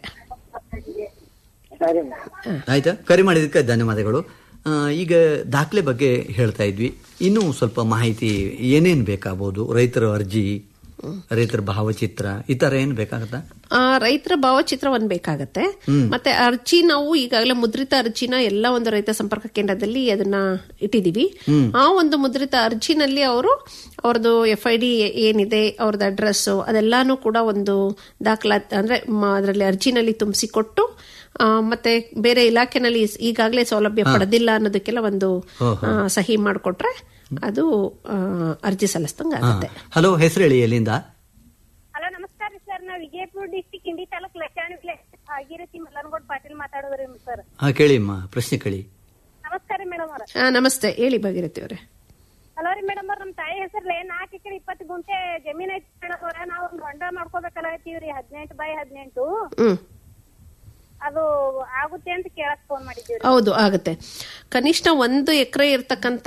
ಸರಿ ಆಯ್ತಾ ಕರೆ ಮಾಡಿದ್ದಕ್ಕೆ ಧನ್ಯವಾದಗಳು ಆ, ಈಗ ದಾಖಲೆ ಬಗ್ಗೆ ಹೇಳ್ತಾ ಇದ್ವಿ ಇನ್ನೂ ಸ್ವಲ್ಪ ಮಾಹಿತಿ ಏನೇನ್ ಬೇಕಾಗಬಹುದು ರೈತರ ಅರ್ಜಿ ರೈತರ ಭಾವಚಿತ್ರ ಈ ತರ ಏನ್ ಬೇಕಾಗತ್ತಾ ಆ, ರೈತರ ಭಾವಚಿತ್ರ ಒಂದ್ ಬೇಕಾಗತ್ತೆ ಮತ್ತೆ ಅರ್ಜಿ ನಾವು ಈಗಾಗಲೇ ಮುದ್ರಿತ ಅರ್ಜಿನ ಎಲ್ಲ ಒಂದು ರೈತ ಸಂಪರ್ಕ ಕೇಂದ್ರದಲ್ಲಿ ಅದನ್ನ ಇಟ್ಟಿದೀವಿ ಆ ಒಂದು ಮುದ್ರಿತ ಅರ್ಜಿನಲ್ಲಿ ಅವರು ಅವ್ರದ್ದು ಎಫ್ ಐ ಡಿ ಏನಿದೆ ಅವ್ರದ್ದು ಅಡ್ರೆಸ್ ಅದೆಲ್ಲಾನು ಕೂಡ ಒಂದು ದಾಖಲಾತಿ ಅಂದ್ರೆ ಮ- ಅದರಲ್ಲಿ ಅರ್ಜಿನಲ್ಲಿ ತುಂಬಿಸಿಕೊಟ್ಟು ಆ, ಮತ್ತೆ ಬೇರೆ ಇಲಾಖೆನಲ್ಲಿ ಈಗಾಗಲೇ ಸೌಲಭ್ಯ ಪಡೆದಿಲ್ಲ ಅನ್ನೋದಕ್ಕೆಲ್ಲ ಒಂದು ಆ, ಸಹಿ ಮಾಡಿಕೊಟ್ರೆ ಅದು ಆ, ಅರ್ಜಿ ಸಲ್ಲಿಸ್ದಂಗ ಆಗುತ್ತೆ ಹಲೋ ಹೆಸರು ಹೇಳಿ ಎಲ್ಲಿಂದ ಹಲೋ ನಮಸ್ಕಾರ ರೀ ಸರ್ ನಾವ್ ವಿಜಯಪುರ ಡಿಸ್ಟಿಕ್ ಇಂಡಿ ತಾಲೂಕ್ ಲಕ್ಷಾಣಿ ಭಾಗೀರಥಿ ಮಲ್ಲನಗೌಡ್ ಪಾಟೀಲ್ ಮಾತಾಡೋದ್ರಿ ಸರ್ ಹಾ ಕೇಳಿಮ್ಮ ಪ್ರಶ್ನೆ ಕೇಳಿ ನಮಸ್ಕಾರ ರೀ ಮೇಡಮ್ ಅವ್ರ ಆ, ನಮಸ್ತೆ ಹೇಳಿ ಭಾಗಿರಥಿ ಅವರೇ ಹಲೋ ರೀ ಮೇಡಮ್ ಅವ್ರ ನಮ್ ತಾಯಿ ಹೆಸರ್ಲೆ ನಾಲ್ಕು ಎಕರೆ ಇಪ್ಪತ್ತು ಗುಂಟೆ ಜಮೀನ್ ಐತಿ ಮೇಡಮ್ ಅವ್ರ ನಾವ್ ಒಂದ್ ಹೊಂಡ ಮಾಡ್ಕೋಬೇಕಲ್ಲ ಹತ್ತೀವ್ರಿ ಹದಿನೆಂಟು ಬೈ ಹದಿನೆಂಟು ಹ್ಮ್ ಅದು ಆಗುತ್ತೆ ಅಂತ ಕೇಳಕ್ ಫೋನ್ ಮಾಡಿದ್ದೀವಿ ಹೌದು ಆಗುತ್ತೆ ಕನಿಷ್ಠ ಒಂದು ಎಕರೆ ಇರ್ತಕ್ಕಂಥ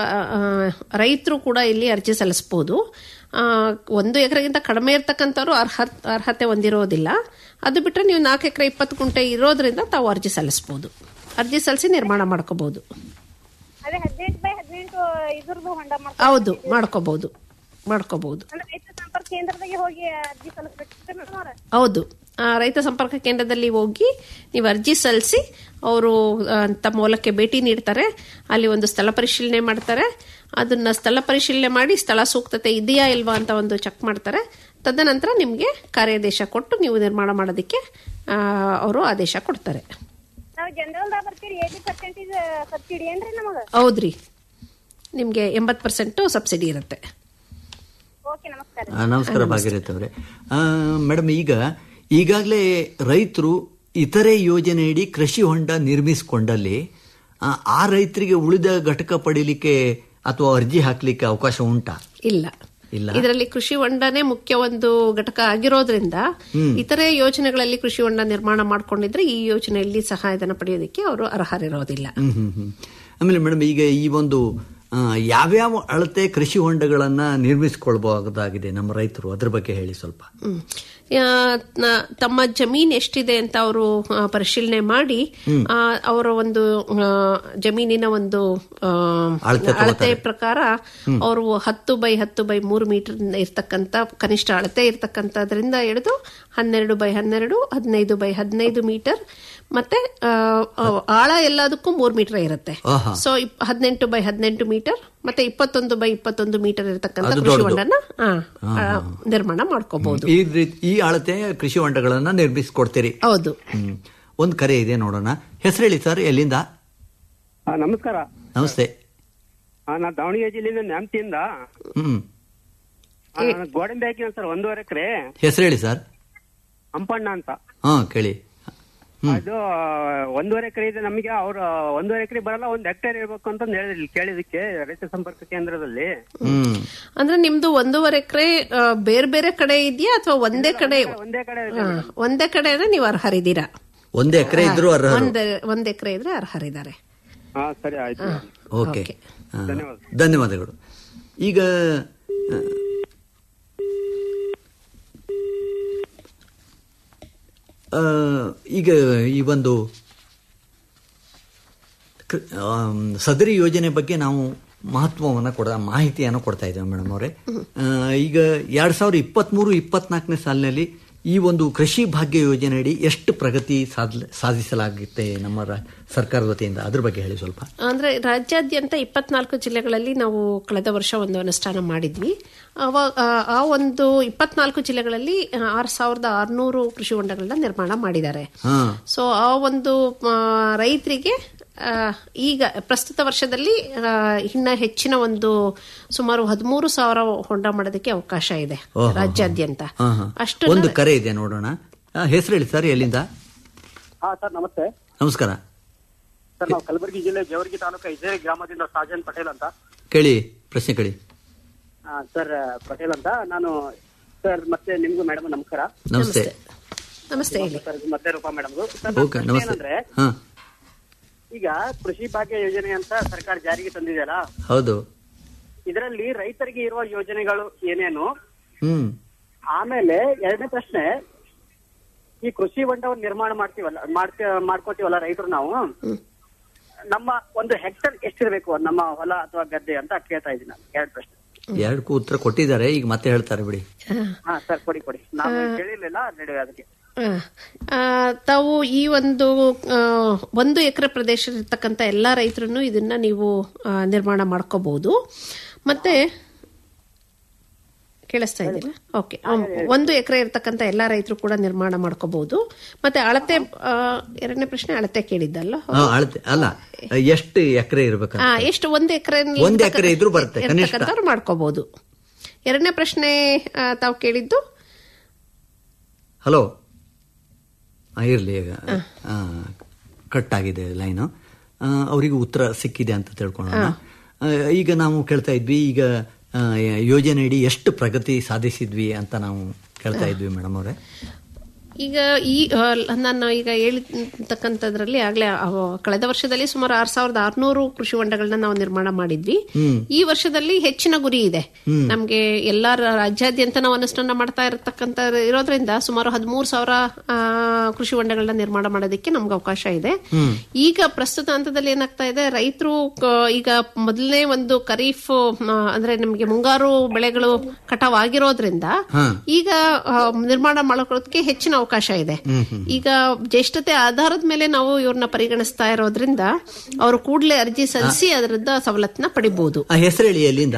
ರೈತರು ಕೂಡ ಇಲ್ಲಿ ಅರ್ಜಿ ಸಲ್ಲಿಸಬಹುದು ಆ, ಒಂದು ಎಕರೆಗಿಂತ ಕಡಿಮೆ ಇರ್ತಕ್ಕಂಥವ್ರು ಅರ್ಹ ಅರ್ಹತೆ ಹೊಂದಿರೋದಿಲ್ಲ ಅದು ಬಿಟ್ಟರೆ ನೀವು ನಾಲ್ಕು ಎಕರೆ ಇಪ್ಪತ್ತು ಗುಂಟೆ ಇರೋದ್ರಿಂದ ತಾವು ಅರ್ಜಿ ಸಲ್ಲಿಸಬಹುದು ಅರ್ಜಿ ಸಲ್ಲಿಸಿ ನಿರ್ಮಾಣ ಮಾಡ್ಕೋಬಹುದು ಅದೇ ಹದಿನೆಂಟು ಬೈ ಹದಿನೆಂಟು ಇದ್ರದ್ದು ಹೊಂಡ ಮಾಡ್ಕೊ ಹೌದು ಮಾಡ್ಕೋಬಹುದು ಮಾಡ್ಕೋಬಹುದು ಅಂದ್ರೆ ರೈತ ಸಂಪರ್ಕ ಕೇಂದ್ರದಾಗೆ ಹೋಗಿ ಅರ್ಜಿ ಸಲ್ಲಿಸ್ಬೇಕಿತ್ತು ಮೇಡಮ್ ಅವ್ರ ಹೌದು ಆ, ರೈತ ಸಂಪರ್ಕ ಕೇಂದ್ರದಲ್ಲಿ ಹೋಗಿ ನೀವು ಅರ್ಜಿ ಸಲ್ಲಿಸಿ ಅವರು ತಮ್ಮ ಹೊಲಕ್ಕೆ ಭೇಟಿ ನೀಡ್ತಾರೆ ಅಲ್ಲಿ ಒಂದು ಸ್ಥಳ ಪರಿಶೀಲನೆ ಮಾಡ್ತಾರೆ ಅದನ್ನ ಸ್ಥಳ ಪರಿಶೀಲನೆ ಮಾಡಿ ಸ್ಥಳ ಸೂಕ್ತತೆ ಇದೆಯಾ ಇಲ್ವಾ ಅಂತ ಒಂದು ಚೆಕ್ ಮಾಡ್ತಾರೆ ತದನಂತರ ನಿಮಗೆ ಕಾರ್ಯಾದೇಶ ಕೊಟ್ಟು ನೀವು ನಿರ್ಮಾಣ ಮಾಡೋದಕ್ಕೆ ಅವರು ಆದೇಶ ಕೊಡ್ತಾರೆ ನಾವ್ ಜನರಲ್ದಾಗ ಬರ್ತೀರಿ ಏಯ್ಟಿ ಪರ್ಸೆಂಟೇಜ್ ಸಬ್ಸಿಡಿ ಏನ್ರಿ ನಮಗ ಹೌದ್ರಿ ನಿಮಗೆ ಎಂಬತ್ತು ಪರ್ಸೆಂಟು ಸಬ್ಸಿಡಿ ಇರುತ್ತೆ ಓಕೆ ನಮಸ್ಕಾರ ಆ, ನಮಸ್ಕಾರ ಭಾಗೀರಥ್ ಅವರೇ ಮೇಡಮ್ ಈಗ ಈಗಾಗಲೇ ರೈತರು ಇತರೆ ಯೋಜನೆಯಡಿ ಕೃಷಿ ಹೊಂಡ ನಿರ್ಮಿಸಿಕೊಂಡಲ್ಲಿ ಆ, ಆ ರೈತರಿಗೆ ಉಳಿದ ಘಟಕ ಪಡಿಲಿಕ್ಕೆ ಅಥವಾ ಅರ್ಜಿ ಹಾಕ್ಲಿಕ್ಕೆ ಅವಕಾಶ ಉಂಟಾ ಇಲ್ಲ ಇಲ್ಲ. ಇದರಲ್ಲಿ ಕೃಷಿ ಹೊಂಡನೇ ಮುಖ್ಯ ಒಂದು ಘಟಕ ಆಗಿರೋದ್ರಿಂದ ಇತರೆ ಯೋಜನೆಗಳಲ್ಲಿ ಕೃಷಿ ಹೊಂಡ ನಿರ್ಮಾಣ ಮಾಡ್ಕೊಂಡಿದ್ರೆ ಈ ಯೋಜನೆಯಲ್ಲಿ ಸಹಾಯಧನ ಪಡೆಯೋದಕ್ಕೆ ಅವರು ಅರ್ಹರಿರೋದಿಲ್ಲ ಹ್ಮ್ ಹ್ಮ್ ಹ್ಮ್ ಆಮೇಲೆ ಮೇಡಮ್ ಈಗ ಈ ಒಂದು ಆ, ಯಾವ್ಯಾವ ಅಳತೆ ಕೃಷಿ ಹೊಂಡಗಳನ್ನ ನಿರ್ಮಿಸಿಕೊಳ್ಬಹುದಾಗಿದೆ ನಮ್ಮ ರೈತರು ಅದ್ರ ಬಗ್ಗೆ ಹೇಳಿ ಸ್ವಲ್ಪ ಹ್ಮ್. ಆ, ನ- ತಮ್ಮ ಜಮೀನ್ ಎಷ್ಟಿದೆ ಅಂತ ಅವರು ಪರಿಶೀಲನೆ ಮಾಡಿ ಆ, ಅವರ ಒಂದು ಆ, ಜಮೀನಿನ ಒಂದು ಆ, ಅಳತೆ ಅಳತೆ ಪ್ರಕಾರ ಅವರು ಹತ್ತು ಬೈ ಹತ್ತು ಬೈ ಮೂರು ಮೀಟರ್ ಇರ್ತಕ್ಕಂಥ ಕನಿಷ್ಠ ಅಳತೆ ಇರ್ತಕ್ಕಂಥದ್ರಿಂದ ಹಿಡಿದು ಹನ್ನೆರಡು ಬೈ ಹನ್ನೆರಡು ಹದಿನೈದು ಬೈ ಹದಿನೈದು ಮೀಟರ್ ಮತ್ತೆ ಆ, ಆ, ಆಳ ಎಲ್ಲದಕ್ಕೂ ಮೂರು ಮೀಟರ್ ಇರುತ್ತೆ ಆಹಾ. ಸೊ ಹದಿನೆಂಟು ಬೈ ಹದಿನೆಂಟು ಮೀಟರ್ ಮತ್ತೆ ಇಪ್ಪತ್ತೊಂದು ಬೈ ಇಪ್ಪತ್ತೊಂದು ಮೀಟರ್ ಇರತಕ್ಕಂಥ ಅದು ಕೃಷಿ ದೊಡ್ಡದು. ಹೊಂಡನ ಆ, ಆ, ನಿರ್ಮಾಣ ಮಾಡ್ಕೋಬಹುದು ಈ ರೀತಿ ಈ ಅಳತೆ ಕೃಷಿ ಹೊಂಡಗಳನ್ನ ನಿರ್ಮಿಸಿಕೊಡ್ತೀರಿ ಹೌದು ಹ್ಮ್ ಒಂದು ಕರೆ ಇದೆ ನೋಡೋಣ ಹೆಸರು ಹೇಳಿ ಸರ್ ಎಲ್ಲಿಂದ ಆ, ನಮಸ್ಕಾರ ನಮಸ್ತೆ ಆ, ನಾ ದಾವಣಗೆರೆ ಜಿಲ್ಲೆಯಿಂದ ನ್ಯಾಮತಿಯಿಂದ ಹ್ಮ್ ಆ, ಗೋಡಂಬಿ ಹಾಕಿನ ಸರ್ ಒಂದೂವರೆ ಎಕರೆ ಹೆಸರು ಹೇಳಿ ಸರ್ ಹಂಪಣ್ಣ ಅಂತ ಹಾ ಕೇಳಿ ಅದು ಒಂದೂವರೆ ಎಕರೆ ಇದೆ ನಮಗೆ ಅವ್ರ ಒಂದೂವರೆ ಎಕರೆ ಬರಲ್ಲ ಒಂದ್ ಹೆಕ್ಟೇರ್ ಇರ್ಬೇಕು ಅಂತ ಹೇಳಿದ್ರಿ ಕೇಳಿದಕ್ಕೆ ರೈತ ಸಂಪರ್ಕ ಕೇಂದ್ರದಲ್ಲಿ ಹ್ಮ್ ಅಂದ್ರೆ ನಿಮ್ದು ಒಂದೂವರೆ ಎಕರೆ ಬೇರೆ ಬೇರೆ ಕಡೆ ಇದೆಯಾ ಅಥವಾ ಒಂದೇ ಕಡೆ ಒಂದೇ ಕಡೆ ಆ, ಒಂದೇ ಕಡೆ ಅಂದ್ರೆ ನೀವು ಅರ್ಹರಿದ್ದೀರಾ ಒಂದ್ ಎಕರೆ ಇದ್ರು ಅರ್ಹರು ಒಂದೇ ಒಂದ್ ಎಕರೆ ಇದ್ರೆ ಅರ್ಹರಿದ್ದಾರೆ ಹಾ ಸರಿ ಆಯ್ತು ಓಕೆ ಓಕೆ. ಹಾ. ಧನ್ಯವಾದ. ಧನ್ಯವಾದಗಳು ಈಗ ಆ, ಆ, ಈಗ ಈ ಒಂದು ಕ- ಆಮ್, ಸದರಿ ಯೋಜನೆ ಬಗ್ಗೆ ನಾವು ಮಹತ್ವವನ್ನು ಕೊಡ ಮಾಹಿತಿಯನ್ನು ಕೊಡ್ತಾ ಇದ್ದೇವೆ ಮೇಡಮ್ ಅವರೇ ಆ, ಈಗ ಎರಡ್ ಸಾವಿರದ ಇಪ್ಪತ್ಮೂರು ಇಪ್ಪತ್ನಾಲ್ಕನೇ ಸಾಲಿನಲ್ಲಿ ಈ ಒಂದು ಕೃಷಿ ಭಾಗ್ಯ ಯೋಜನೆಯಡಿ ಎಷ್ಟು ಪ್ರಗತಿ ಸಾಧ- ಸಾಧಿಸಲಾಗುತ್ತೆ ನಮ್ಮ ರಾ- ಸರ್ಕಾರದ ವತಿಯಿಂದ ಅದ್ರ ಬಗ್ಗೆ ಹೇಳಿ ಸ್ವಲ್ಪ ಅಂದ್ರೆ ರಾಜ್ಯಾದ್ಯಂತ ಇಪ್ಪತ್ನಾಲ್ಕು ಜಿಲ್ಲೆಗಳಲ್ಲಿ ನಾವು ಕಳೆದ ವರ್ಷ ಒಂದು ಅನುಷ್ಠಾನ ಮಾಡಿದ್ವಿ ಅವಾಗ ಆ- ಆ ಒಂದು ಇಪ್ಪತ್ನಾಲ್ಕು ಜಿಲ್ಲೆಗಳಲ್ಲಿ ಆರು ಸಾವಿರದ ಆರ್ನೂರು ಕೃಷಿ ಹೊಂಡಗಳನ್ನ ನಿರ್ಮಾಣ ಮಾಡಿದ್ದಾರೆ ಹಾ ಸೊ ಆ ಒಂದು ಆ, ರೈತರಿಗೆ ಆ, ಈಗ ಪ್ರಸ್ತುತ ವರ್ಷದಲ್ಲಿ ಆ, ಇನ್ನ ಹೆಚ್ಚಿನ ಒಂದು ಸುಮಾರು ಹದಿಮೂರು ಸಾವಿರ ಹೊಂಡ ಮಾಡೋದಕ್ಕೆ ಅವಕಾಶ ಇದೆ ಓಹೋ. ರಾಜ್ಯಾದ್ಯಂತ ಹಾ, ಹಾ. ಅಷ್ಟು ಒಂದು ಕರೆ ಇದೆ ನೋಡೋಣ ಆ, ಹೆಸರು ಹೇಳಿ ಸರ್ ಎಲ್ಲಿಂದ ಹಾ ಸರ್ ನಮಸ್ತೆ ನಮಸ್ಕಾರ ಸರ್ ನಾವು ಕಲಬುರಗಿ ಜಿಲ್ಲೆ ಜೇವರ್ಗಿ ತಾಲೂಕು ಇಜೇರಿ ಗ್ರಾಮದಿಂದ ಸಾಜನ್ ಪಟೇಲ್ ಅಂತ ಕೇಳಿ ಪ್ರಶ್ನೆ ಕೇಳಿ ಆ, ಸರ್ ಪಟೇಲ್ ಅಂತ ನಾನು ಸರ್ ಮತ್ತೆ ನಿಮ್ಗೂ ಮೇಡಮ್ ನಮಸ್ಕಾರ ನಮಸ್ತೆ ನಮಸ್ತೆ ಹೇಳಿ ಸರ್ ಮತ್ತೆ ರೂಪಾ ಮೇಡಮ್ಗೂ ಸರ್ ಓಕೆ ಪ್ರಶ್ನೆ ನಮಸ್ತೆ ಏನಂದ್ರೆ ಹಾ ಈಗ ಕೃಷಿ ಭಾಗ್ಯ ಯೋಜನೆ ಅಂತ ಸರ್ಕಾರ ಜಾರಿಗೆ ತಂದಿದೆಯಲ್ಲ ಹೌದು ಇದರಲ್ಲಿ ರೈತರಿಗೆ ಇರುವ ಯೋಜನೆಗಳು ಏನೇನು ಹ್ಮ್ ಆಮೇಲೆ ಎರಡನೇ ಪ್ರಶ್ನೆ ಈ ಕೃಷಿ ಹೊಂಡವನ್ನು ನಿರ್ಮಾಣ ಮಾಡ್ತೀವಲ್ಲ ಮಾಡ್ತೀ ಮಾಡ್ಕೋತೀವಲ್ಲ ರೈತರು ನಾವು ನಮ್ಮ ಒಂದು ಹೆಕ್ಟರ್ ಎಷ್ಟಿರ್ಬೇಕು ನಮ್ಮ ಹೊಲ ಅಥವಾ ಗದ್ದೆ ಅಂತ ಕೇಳ್ತಾ ಇದ್ದೀನಿ ನಾನು ಎರಡು ಪ್ರಶ್ನೆ ಎರಡಕ್ಕೂ ಉತ್ತರ ಕೊಟ್ಟಿದ್ದಾರೆ ಈಗ ಮತ್ತೆ ಹೇಳ್ತಾರೆ ಬಿಡಿ ಹಾ ಸರ್ ಕೊಡಿ ಕೊಡಿ ನಾವು ಕೇಳಿರ್ಲಿಲ್ಲ ರೆಡಿ ಅದಕ್ಕೆ ಆ, ಆ, ತಾವು ಈ ಒಂದು ಆ, ಒಂದು ಎಕರೆ ಪ್ರದೇಶ ಇರ್ತಕ್ಕಂಥ ಎಲ್ಲ ರೈತರನ್ನು ಇದನ್ನ ನೀವು ಆ, ನಿರ್ಮಾಣ ಮಾಡ್ಕೋಬಹುದು ಮತ್ತೆ ಕೇಳಿಸ್ತಾ ಇದೆಯಲ್ಲ ಓಕೆ ಒಂದು ಎಕರೆ ಇರ್ತಕ್ಕಂಥ ಎಲ್ಲಾ ರೈತರು ಕೂಡ ನಿರ್ಮಾಣ ಮಾಡ್ಕೋಬಹುದು ಮತ್ತೆ ಅಳತೆ ಆ, ಎರಡನೇ ಪ್ರಶ್ನೆ ಅಳತೆ ಕೇಳಿದ್ದಲ್ಲ ಹಾ, ಅಳತೆ ಅಲ್ಲ ಎಷ್ಟು ಎಕರೆ ಇರ್ಬೇಕಂತ ಆ, ಎಷ್ಟು ಒಂದು ಎಕರೆ ಒಂದು ಎಕರೆ ಇದ್ರೂ ಬರುತ್ತೆ, ಕನಿಷ್ಠ. ಇರ್ತಕ್ಕಂಥವ್ರು ಮಾಡ್ಕೋಬಹುದು ಎರಡನೇ ಪ್ರಶ್ನೆ ಆ, ತಾವು ಕೇಳಿದ್ದು ಹಲೋ ಇರಲಿ ಈಗ ಆ, ಕಟ್ ಆಗಿದೆ ಲೈನು ಅವರಿಗೆ ಉತ್ತರ ಸಿಕ್ಕಿದೆ ಅಂತ ತಿಳ್ಕೊಳ್ಳೋಣ ಆ, ಈಗ ನಾವು ಕೇಳ್ತಾ ಇದ್ವಿ ಈಗ ಆ, ಯೋಜನೆಯಡಿ ಎಷ್ಟು ಪ್ರಗತಿ ಸಾಧಿಸಿದ್ವಿ ಅಂತ ನಾವು ಕೇಳ್ತಾ ಇದ್ವಿ ಮೇಡಮ್ ಅವರೇ ಈಗ ಈ ಆ, ನಾನು ಈಗ ಹೇಳಿರ್ತಕ್ಕಂಥದ್ರಲ್ಲಿ ಆಗ್ಲೇ ಆ, ಕಳೆದ ವರ್ಷದಲ್ಲಿ ಸುಮಾರು ಆರ್ ಸಾವಿರದ ಆರ್ನೂರು ಕೃಷಿ ಹೊಂಡಗಳನ್ನ ನಾವು ನಿರ್ಮಾಣ ಮಾಡಿದ್ವಿ ಈ ವರ್ಷದಲ್ಲಿ ಹೆಚ್ಚಿನ ಗುರಿ ಇದೆ ನಮ್ಗೆ ಎಲ್ಲಾ ರ- ರಾಜ್ಯಾದ್ಯಂತ ನಾವು ಅನುಷ್ಠಾನ ಮಾಡ್ತಾ ಇರತಕ್ಕಂತ ಇರೋದ್ರಿಂದ ಸುಮಾರು ಹದಿಮೂರು ಸಾವಿರ ಆ, ಕೃಷಿ ಹೊಂಡಗಳನ್ನ ನಿರ್ಮಾಣ ಮಾಡೋದಕ್ಕೆ ನಮ್ಗೆ ಅವಕಾಶ ಇದೆ ಈಗ ಪ್ರಸ್ತುತ ಹಂತದಲ್ಲಿ ಏನಾಗ್ತಾ ಇದೆ ರೈತರು ಈಗ ಮೊದಲನೇ ಒಂದು ಖರೀಫ್ ಆ, ಅಂದ್ರೆ ನಮಗೆ ಮುಂಗಾರು ಬೆಳೆಗಳು ಕಟಾವ್ ಆಗಿರೋದ್ರಿಂದ ಈಗ ಆ, ನಿರ್ಮಾಣ ಮಾಡ್ಕೊಳ್ಳೋದಕ್ಕೆ ಹೆಚ್ಚಿನ ಅವಕಾಶ ಇದೆ ಈಗ ಜ್ಯೇಷ್ಠತೆ ಆಧಾರದ ಮೇಲೆ ನಾವು ಇವ್ರನ್ನ ಪರಿಗಣಿಸ್ತಾ ಇರೋದ್ರಿಂದ ಅವರು ಕೂಡಲೇ ಅರ್ಜಿ ಸಲ್ಲಿಸಿ ಅದರಿಂದ ಸವಲತ್ತನ್ನ ಪಡಿಬಹುದು ಆ ಹೆಸರು ಹೇಳಿ ಎಲ್ಲಿಂದ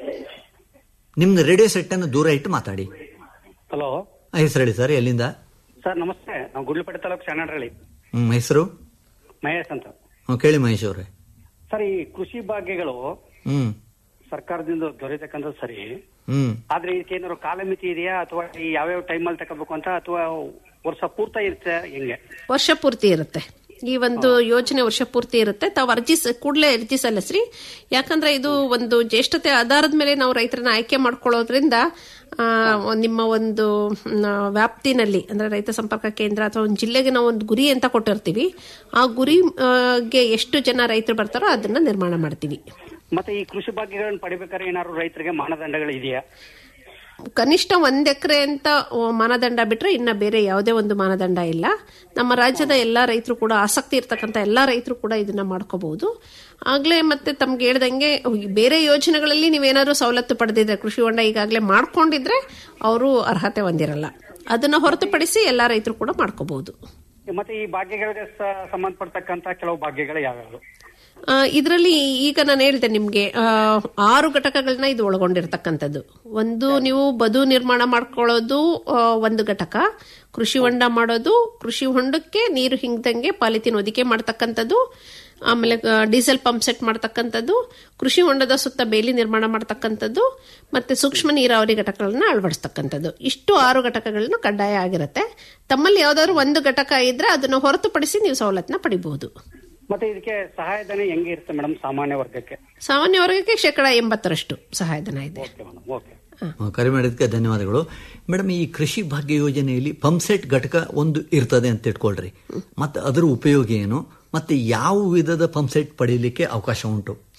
ನಿಮ್ದು ರೇಡಿಯೋ ಸೆಟ್ ಅನ್ನು ದೂರ ಇಟ್ಟು ಮಾತಾಡಿ ಹಲೋ ಆ ಹೆಸರು ಹೇಳಿ ಸರ್ ಎಲ್ಲಿಂದ ಸರ್ ನಮಸ್ತೆ ನಾವು ಗುಡ್ಲಪೇಟೆ ತಾಲೂಕು ಶಾನಹಳ್ಳಿ ಹ್ಮ್ ಹೆಸರು ಮಹೇಶ್ ಅಂತ ಹ್ಮ್, ಕೇಳಿ ಮಹೇಶ್ ಅವರೇ ಸರ್ ಈ ಕೃಷಿ ಭಾಗ್ಯಗಳು ಹ್ಮ್ ಸರ್ಕಾರದಿಂದ ದೊರೆತಕ್ಕಂಥದ್ದು ಸರಿ ಹ್ಮ್ ಆದ್ರೆ ಇದಕ್ಕೆ ಏನಾದ್ರು ಕಾಲಮಿತಿ ಇದೆಯಾ ಅಥವಾ ಈ ಯಾವ್ಯಾವ ಟೈಮಲ್ಲಿ ತಗೋಬೇಕು ಅಂತ ಅಥವಾ ವರ್ಷ ಪೂರ್ತಿ ಇರುತ್ತೆ ಹೆಂಗೆ ವರ್ಷ ಪೂರ್ತಿ ಇರುತ್ತೆ ಈ ಒಂದು ಯೋಜನೆ ವರ್ಷ ಪೂರ್ತಿ ಇರುತ್ತೆ ತಾವು ಅರ್ಜಿ ಸ- ಕೂಡಲೇ ಅರ್ಜಿ ಸಲ್ಲಿಸ್ರಿ ಯಾಕಂದ್ರೆ ಇದು ಒಂದು ಜ್ಯೇಷ್ಠತೆ ಆಧಾರದ ಮೇಲೆ ನಾವು ರೈತರನ್ನ ಆಯ್ಕೆ ಮಾಡ್ಕೊಳ್ಳೋದ್ರಿಂದ ಆ, ನಿಮ್ಮ ಒಂದು ಮ್, ವ್ಯಾಪ್ತಿನಲ್ಲಿ ಅಂದ್ರೆ ರೈತ ಸಂಪರ್ಕ ಕೇಂದ್ರ ಅಥವಾ ಒಂದು ಜಿಲ್ಲೆಗೆ ನಾವು ಒಂದು ಗುರಿ ಅಂತ ಕೊಟ್ಟಿರ್ತೀವಿ ಆ ಗುರಿ ಆ, ಗೆ ಎಷ್ಟು ಜನ ರೈತರು ಬರ್ತಾರೋ ಅದನ್ನ ನಿರ್ಮಾಣ ಮಾಡ್ತೀವಿ ಮತ್ತೆ ಈ ಕೃಷಿ ಭಾಗ್ಯಗಳನ್ನು ಪಡಿಬೇಕಾದ್ರೆ ಏನಾದ್ರು ರೈತರಿಗೆ ಮಾನದಂಡಗಳು ಇದೆಯಾ ಕನಿಷ್ಠ ಒಂದ್ ಎಕರೆ ಅಂತ ಆ, ಮಾನದಂಡ ಬಿಟ್ರೆ ಇನ್ನ ಬೇರೆ ಯಾವುದೇ ಒಂದು ಮಾನದಂಡ ಇಲ್ಲ ನಮ್ಮ ರಾಜ್ಯದ ಎಲ್ಲಾ ರೈತರು ಕೂಡ ಆಸಕ್ತಿ ಇರ್ತಕ್ಕಂಥ ಎಲ್ಲಾ ರೈತರು ಕೂಡ ಇದನ್ನ ಮಾಡ್ಕೋಬಹುದು ಆಗ್ಲೇ ಮತ್ತೆ ತಮ್ಗೆ ಹೇಳ್ದಂಗೆ ಬೇರೆ ಯೋಜನೆಗಳಲ್ಲಿ ನೀವೇನಾದ್ರೂ ಸವಲತ್ತು ಪಡೆದಿದ್ರೆ ಕೃಷಿ ಹೊಂಡ ಈಗಾಗಲೇ ಮಾಡ್ಕೊಂಡಿದ್ರೆ ಅವರು ಅರ್ಹತೆ ಹೊಂದಿರಲ್ಲ ಅದನ್ನ ಹೊರತುಪಡಿಸಿ ಎಲ್ಲಾ ರೈತರು ಕೂಡ ಮಾಡ್ಕೋಬಹುದು ಮತ್ತೆ ಈ ಭಾಗ್ಯಗಳಿಗೆ ಸ- ಸಂಬಂಧಪಡ್ತಕ್ಕಂತ ಕೆಲವು ಭಾಗ್ಯಗಳು ಯಾವ್ಯಾವು ಇದರಲ್ಲಿ ಈಗ ನಾನು ಹೇಳಿದೆ ನಿಮ್ಗೆ ಆ, ಆರು ಘಟಕಗಳನ್ನ ಇದು ಒಳಗೊಂಡಿರ್ತಕ್ಕಂಥದ್ದು ಒಂದು ನೀವು ಬದು ನಿರ್ಮಾಣ ಮಾಡ್ಕೊಳ್ಳೋದು ಆ, ಒಂದು ಘಟಕ ಕೃಷಿ ಹೊಂಡ ಮಾಡೋದು ಕೃಷಿ ಹೊಂಡಕ್ಕೆ ನೀರು ಹಿಂಗ್ದಂಗೆ ಪಾಲಿಥೀನ್ ಹೊದಿಕೆ ಮಾಡ್ತಕ್ಕಂಥದ್ದು ಆಮೇಲೆ ಆ, ಡೀಸೆಲ್ ಪಂಪ್ ಸೆಟ್ ಮಾಡ್ತಕ್ಕಂಥದ್ದು ಕೃಷಿ ಹೊಂಡದ ಸುತ್ತ ಬೇಲಿ ನಿರ್ಮಾಣ ಮಾಡ್ತಕ್ಕಂಥದ್ದು ಮತ್ತೆ ಸೂಕ್ಷ್ಮ ನೀರಾವರಿ ಘಟಕಗಳನ್ನ ಅಳವಡಿಸ್ತಕ್ಕಂಥದ್ದು ಇಷ್ಟು ಆರು ಘಟಕಗಳನ್ನ ಕಡ್ಡಾಯ ಆಗಿರುತ್ತೆ ತಮ್ಮಲ್ಲಿ ಯಾವ್ದಾದ್ರು ಒಂದು ಘಟಕ ಇದ್ರೆ ಅದನ್ನು ಹೊರತುಪಡಿಸಿ ನೀವು ಸವಲತ್ತನ್ನ ಪಡಿಬಹುದು ಮತ್ತೆ ಇದಕ್ಕೆ ಸಹಾಯಧನ ಹೆಂಗೆ ಇರುತ್ತೆ ಮೇಡಮ್ ಸಾಮಾನ್ಯ ವರ್ಗಕ್ಕೆ ಸಾಮಾನ್ಯ ವರ್ಗಕ್ಕೆ ಶೇಕಡ ಎಂಬತ್ತರಷ್ಟು ಸಹಾಯಧನ ಇದೆ ಓಕೆ ಆ, ಕರೆ ಮಾಡಿದ್ದಕ್ಕೆ ಧನ್ಯವಾದಗಳು ಮೇಡಮ್ ಈ ಕೃಷಿ ಭಾಗ್ಯ ಯೋಜನೆಯಲ್ಲಿ ಪಂಪ್ಸೆಟ್ ಘಟಕ ಒಂದು ಇರ್ತದೆ ಅಂತ ಇಟ್ಕೊಳ್ರಿ ಮತ್ತೆ ಅದರ ಉಪಯೋಗ ಏನು ಮತ್ತೆ ಯಾವ ವಿಧದ ಪಂಪ್ಸೆಟ್ ಪಡೀಲಿಕ್ಕೆ ಅವಕಾಶ ಉಂಟು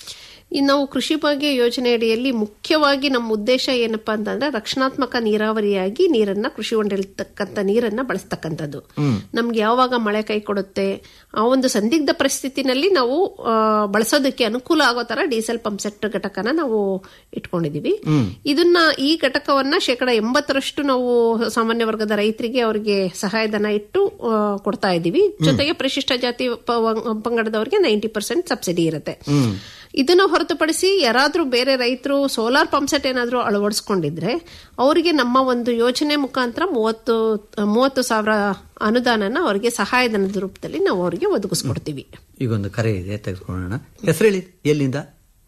ಈ ನಾವು ಕೃಷಿ ಭಾಗ್ಯ ಯೋಜನೆ ಅಡಿಯಲ್ಲಿ ಮುಖ್ಯವಾಗಿ ನಮ್ಮ ಉದ್ದೇಶ ಏನಪ್ಪಾ ಅಂತಂದ್ರೆ ರಕ್ಷಣಾತ್ಮಕ ನೀರಾವರಿಯಾಗಿ ನೀರನ್ನ ಕೃಷಿ ಹೊಂಡಿರ್ತಕ್ಕಂಥ ನೀರನ್ನ ಬಳಸ್ತಕ್ಕಂಥದ್ದು ನಮ್ಗೆ ಯಾವಾಗ ಮಳೆ ಕೈ ಕೊಡುತ್ತೆ ಆ ಒಂದು ಸಂದಿಗ್ಧ ಪರಿಸ್ಥಿತಿನಲ್ಲಿ ನಾವು ಆ, ಬಳಸೋದಕ್ಕೆ ಅನುಕೂಲ ಆಗೋ ತರ ಡೀಸೆಲ್ ಪಂಪ್ ಸೆಟ್ ಘಟಕನ ನಾವು ಇಟ್ಕೊಂಡಿದೀವಿ ಇದನ್ನ ಈ ಘಟಕವನ್ನ ಶೇಕಡ ಎಂಬತ್ತರಷ್ಟು ನಾವು ಸಾಮಾನ್ಯ ವರ್ಗದ ರೈತರಿಗೆ ಅವರಿಗೆ ಸಹಾಯಧನ ಇಟ್ಟು ಆ, ಕೊಡ್ತಾ ಇದ್ದೀವಿ ಜೊತೆಗೆ ಪರಿಶಿಷ್ಟ ಜಾತಿ ಪ- ವ- ಪಂಗಡದವರಿಗೆ ನೈಂಟಿ ಪರ್ಸೆಂಟ್ ಸಬ್ಸಿಡಿ ಇರುತ್ತೆ ಇದನ್ನ ಹೊರತುಪಡಿಸಿ ಯಾರಾದ್ರೂ ಬೇರೆ ರೈತರು ಸೋಲಾರ್ ಪಂಪ್ ಸೆಟ್ ಏನಾದ್ರೂ ಅಳವಡಿಸ್ಕೊಂಡಿದ್ರೆ ಅವರಿಗೆ ನಮ್ಮ ಒಂದು ಯೋಜನೆ ಮುಖಾಂತರ ಮೂವತ್ತು ಮೂವತ್ತು ಸಾವಿರ ಅನುದಾನನ ಅವರಿಗೆ ಸಹಾಯಧನದ ರೂಪದಲ್ಲಿ ನಾವು ಅವರಿಗೆ ಒದಗಿಸ್ಕೊಡ್ತೀವಿ ಈಗ ಒಂದು ಕರೆ ಇದೆ ತೆಗೆದುಕೊಳ್ಳೋಣ ಹೆಸರು ಹೇಳಿ ಎಲ್ಲಿಂದ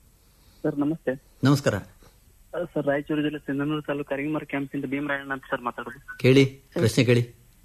ಸರ್ ನಮಸ್ತೆ ನಮಸ್ಕಾರ ಸರ್ ರಾಯಚೂರು ಜಿಲ್ಲೆ ಸಿಂಧನೂರು ತಾಲೂಕು ಅರಿಗಿಮರ ಕ್ಯಾಂಪಿಂದ ಭೀಮರಾಯಣ್ಣ ಅಂತ ಸರ್ ಮಾತಾಡೋದು ಕೇಳಿ ಪ್ರಶ್ನೆ ಕೇಳಿ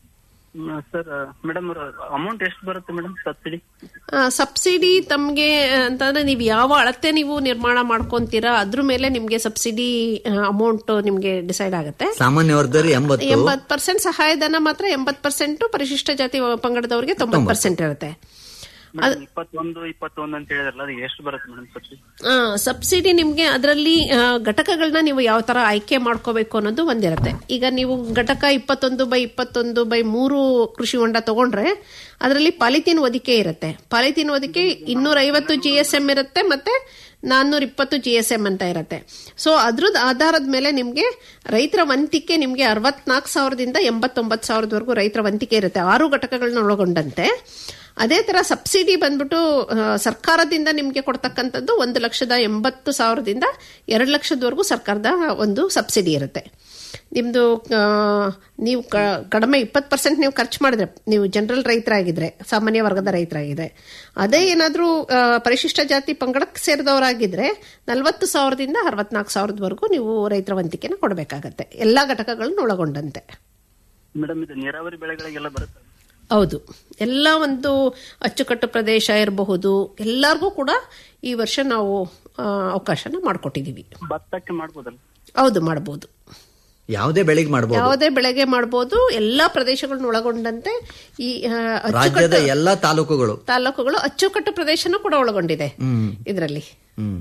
ಮ್, ಸರ್ ಮೇಡಮ್ ಅಮೌಂಟ್ ಎಷ್ಟು ಬರುತ್ತೆ ಮೇಡಮ್ ಸಬ್ಸಿಡಿ ಆ, ಸಬ್ಸಿಡಿ ತಮ್ಗೆ ಅಂತಂದ್ರೆ ನೀವು ಯಾವ ಅಳತೆ ನೀವು ನಿರ್ಮಾಣ ಮಾಡ್ಕೊಂತೀರಾ ಅದ್ರ ಮೇಲೆ ನಿಮ್ಗೆ ಸಬ್ಸಿಡಿ ಅಮೌಂಟ್ ನಿಮ್ಗೆ ಡಿಸೈಡ್ ಆಗುತ್ತೆ ಸಾಮಾನ್ಯ ವರ್ಗದವ್ರು ಎಂಬತ್ತು ಎಂಬತ್ ಪರ್ಸೆಂಟ್ ಸಹಾಯಧನ ಮಾತ್ರ ಎಂಬತ್ ಪರ್ಸೆಂಟ್ ಪರಿಶಿಷ್ಟ ಜಾತಿ ಪಂಗಡದವರಿಗೆ ತೊಂಬತ್ ಪರ್ಸೆಂಟ್ ಇರುತ್ತೆ ಮೇಡಮ್ ಇಪ್ಪತ್ತೊಂದು ಇಪ್ಪತ್ತೊಂದು ಅಂತ ಹೇಳಿದ್ರಲ್ಲ ಅದು ಎಷ್ಟು ಬರುತ್ತೆ ಮೇಡಮ್ ಸಬ್ಸಿಡಿ ಆ, ಸಬ್ಸಿಡಿ ನಿಮ್ಗೆ ಅದರಲ್ಲಿ ಘಟಕಗಳನ್ನ ನೀವು ಯಾವ ತರ ಆಯ್ಕೆ ಮಾಡ್ಕೋಬೇಕು ಅನ್ನೋದು ಒಂದಿರುತ್ತೆ ಈಗ ನೀವು ಘಟಕ ಇಪ್ಪತ್ತೊಂದು ಬೈ ಇಪ್ಪತ್ತೊಂದು ಬೈ ಮೂರು ಕೃಷಿ ಹೊಂಡ ತಗೊಂಡ್ರೆ ಅದರಲ್ಲಿ ಪಾಲಿಥೀನ್ ಒದಿಕೆ ಇರುತ್ತೆ ಪಾಲಿಥೀನ್ ಒದಿಕೆ ಇನ್ನೂರ ಐವತ್ತು ಜಿ ಎಸ್ ಎಂ ಇರುತ್ತೆ ಮತ್ತೆ ನಾನ್ನೂರ ಇಪ್ಪತ್ತು ಜಿ ಎಸ್ ಎಂ ಅಂತ ಇರುತ್ತೆ ಸೊ ಅದ್ರದ್ದು ಆಧಾರದ ಮೇಲೆ ನಿಮ್ಗೆ ರೈತರ ವಂತಿಕೆ ನಿಮ್ಗೆ ಅರವತ್ನಾಲ್ಕು ಸಾವಿರದಿಂದ ಎಂಬತ್ತೊಂಬತ್ತು ಸಾವಿರದವರೆಗೂ ರೈತರ ವಂತಿಕೆ ಇರುತ್ತೆ ಆರು ಘಟಕಗಳನ್ನ ಒಳಗೊಂಡಂತೆ ಅದೇ ತರ ಸಬ್ಸಿಡಿ ಬಂದ್ಬಿಟ್ಟು ಆ, ಸರ್ಕಾರದಿಂದ ನಿಮ್ಗೆ ಕೊಡ್ತಕ್ಕಂಥದ್ದು ಒಂದು ಲಕ್ಷದ ಎಂಬತ್ತು ಸಾವಿರದಿಂದ ಎರಡು ಲಕ್ಷದವರೆಗೂ ಸರ್ಕಾರದ ಒಂದು ಸಬ್ಸಿಡಿ ಇರುತ್ತೆ ನಿಮ್ದು ಆ, ನೀವು ಕ- ಕಡಿಮೆ ಇಪ್ಪತ್ತು ಪರ್ಸೆಂಟ್ ನೀವು ಖರ್ಚು ಮಾಡಿದ್ರೆ ನೀವು ಜನರಲ್ ರೈತರಾಗಿದ್ರೆ ಸಾಮಾನ್ಯ ವರ್ಗದ ರೈತರಾಗಿದ್ರೆ ಅದೇ ಏನಾದ್ರೂ ಆ, ಪರಿಶಿಷ್ಟ ಜಾತಿ ಪಂಗಡಕ್ಕೆ ಸೇರಿದವರಾಗಿದ್ರೆ ನಲವತ್ತು ಸಾವಿರದಿಂದ ಅರವತ್ನಾಲ್ಕು ಸಾವಿರದವರೆಗೂ ನೀವು ರೈತರ ವಂತಿಕೆನ ಕೊಡಬೇಕಾಗತ್ತೆ ಎಲ್ಲಾ ಘಟಕಗಳನ್ನು ಒಳಗೊಂಡಂತೆ ಮೇಡಮ್ ಇದು ನೀರಾವರಿ ಬೆಳೆಗಳಿಗೆಲ್ಲ ಬರುತ್ತೆ ಹೌದು ಎಲ್ಲ ಒಂದು ಅಚ್ಚುಕಟ್ಟು ಪ್ರದೇಶ ಇರಬಹುದು ಎಲ್ಲರಿಗೂ ಕೂಡ ಈ ವರ್ಷ ನಾವು ಆ, ಅವಕಾಶನ ಮಾಡಿಕೊಟ್ಟಿದ್ದೀವಿ ಭತ್ತಕ್ಕೆ ಮಾಡ್ಬೋದಲ್ಲ ಹೌದು ಮಾಡಬಹುದು ಯಾವುದೇ ಬೆಳೆಗೆ ಮಾಡಬಹುದು ಯಾವುದೇ ಬೆಳೆಗೆ ಮಾಡಬಹುದು ಎಲ್ಲಾ ಪ್ರದೇಶಗಳನ್ನ ಒಳಗೊಂಡಂತೆ ಈ ಆ, ರಾಜ್ಯದ ಅಚ್ಚುಕಟ್ಟು ಎಲ್ಲಾ ತಾಲೂಕುಗಳು ತಾಲೂಕುಗಳು ಅಚ್ಚುಕಟ್ಟು ಪ್ರದೇಶನೂ ಕೂಡ ಒಳಗೊಂಡಿದೆ ಹ್ಮ್ ಇದರಲ್ಲಿ ಹ್ಮ್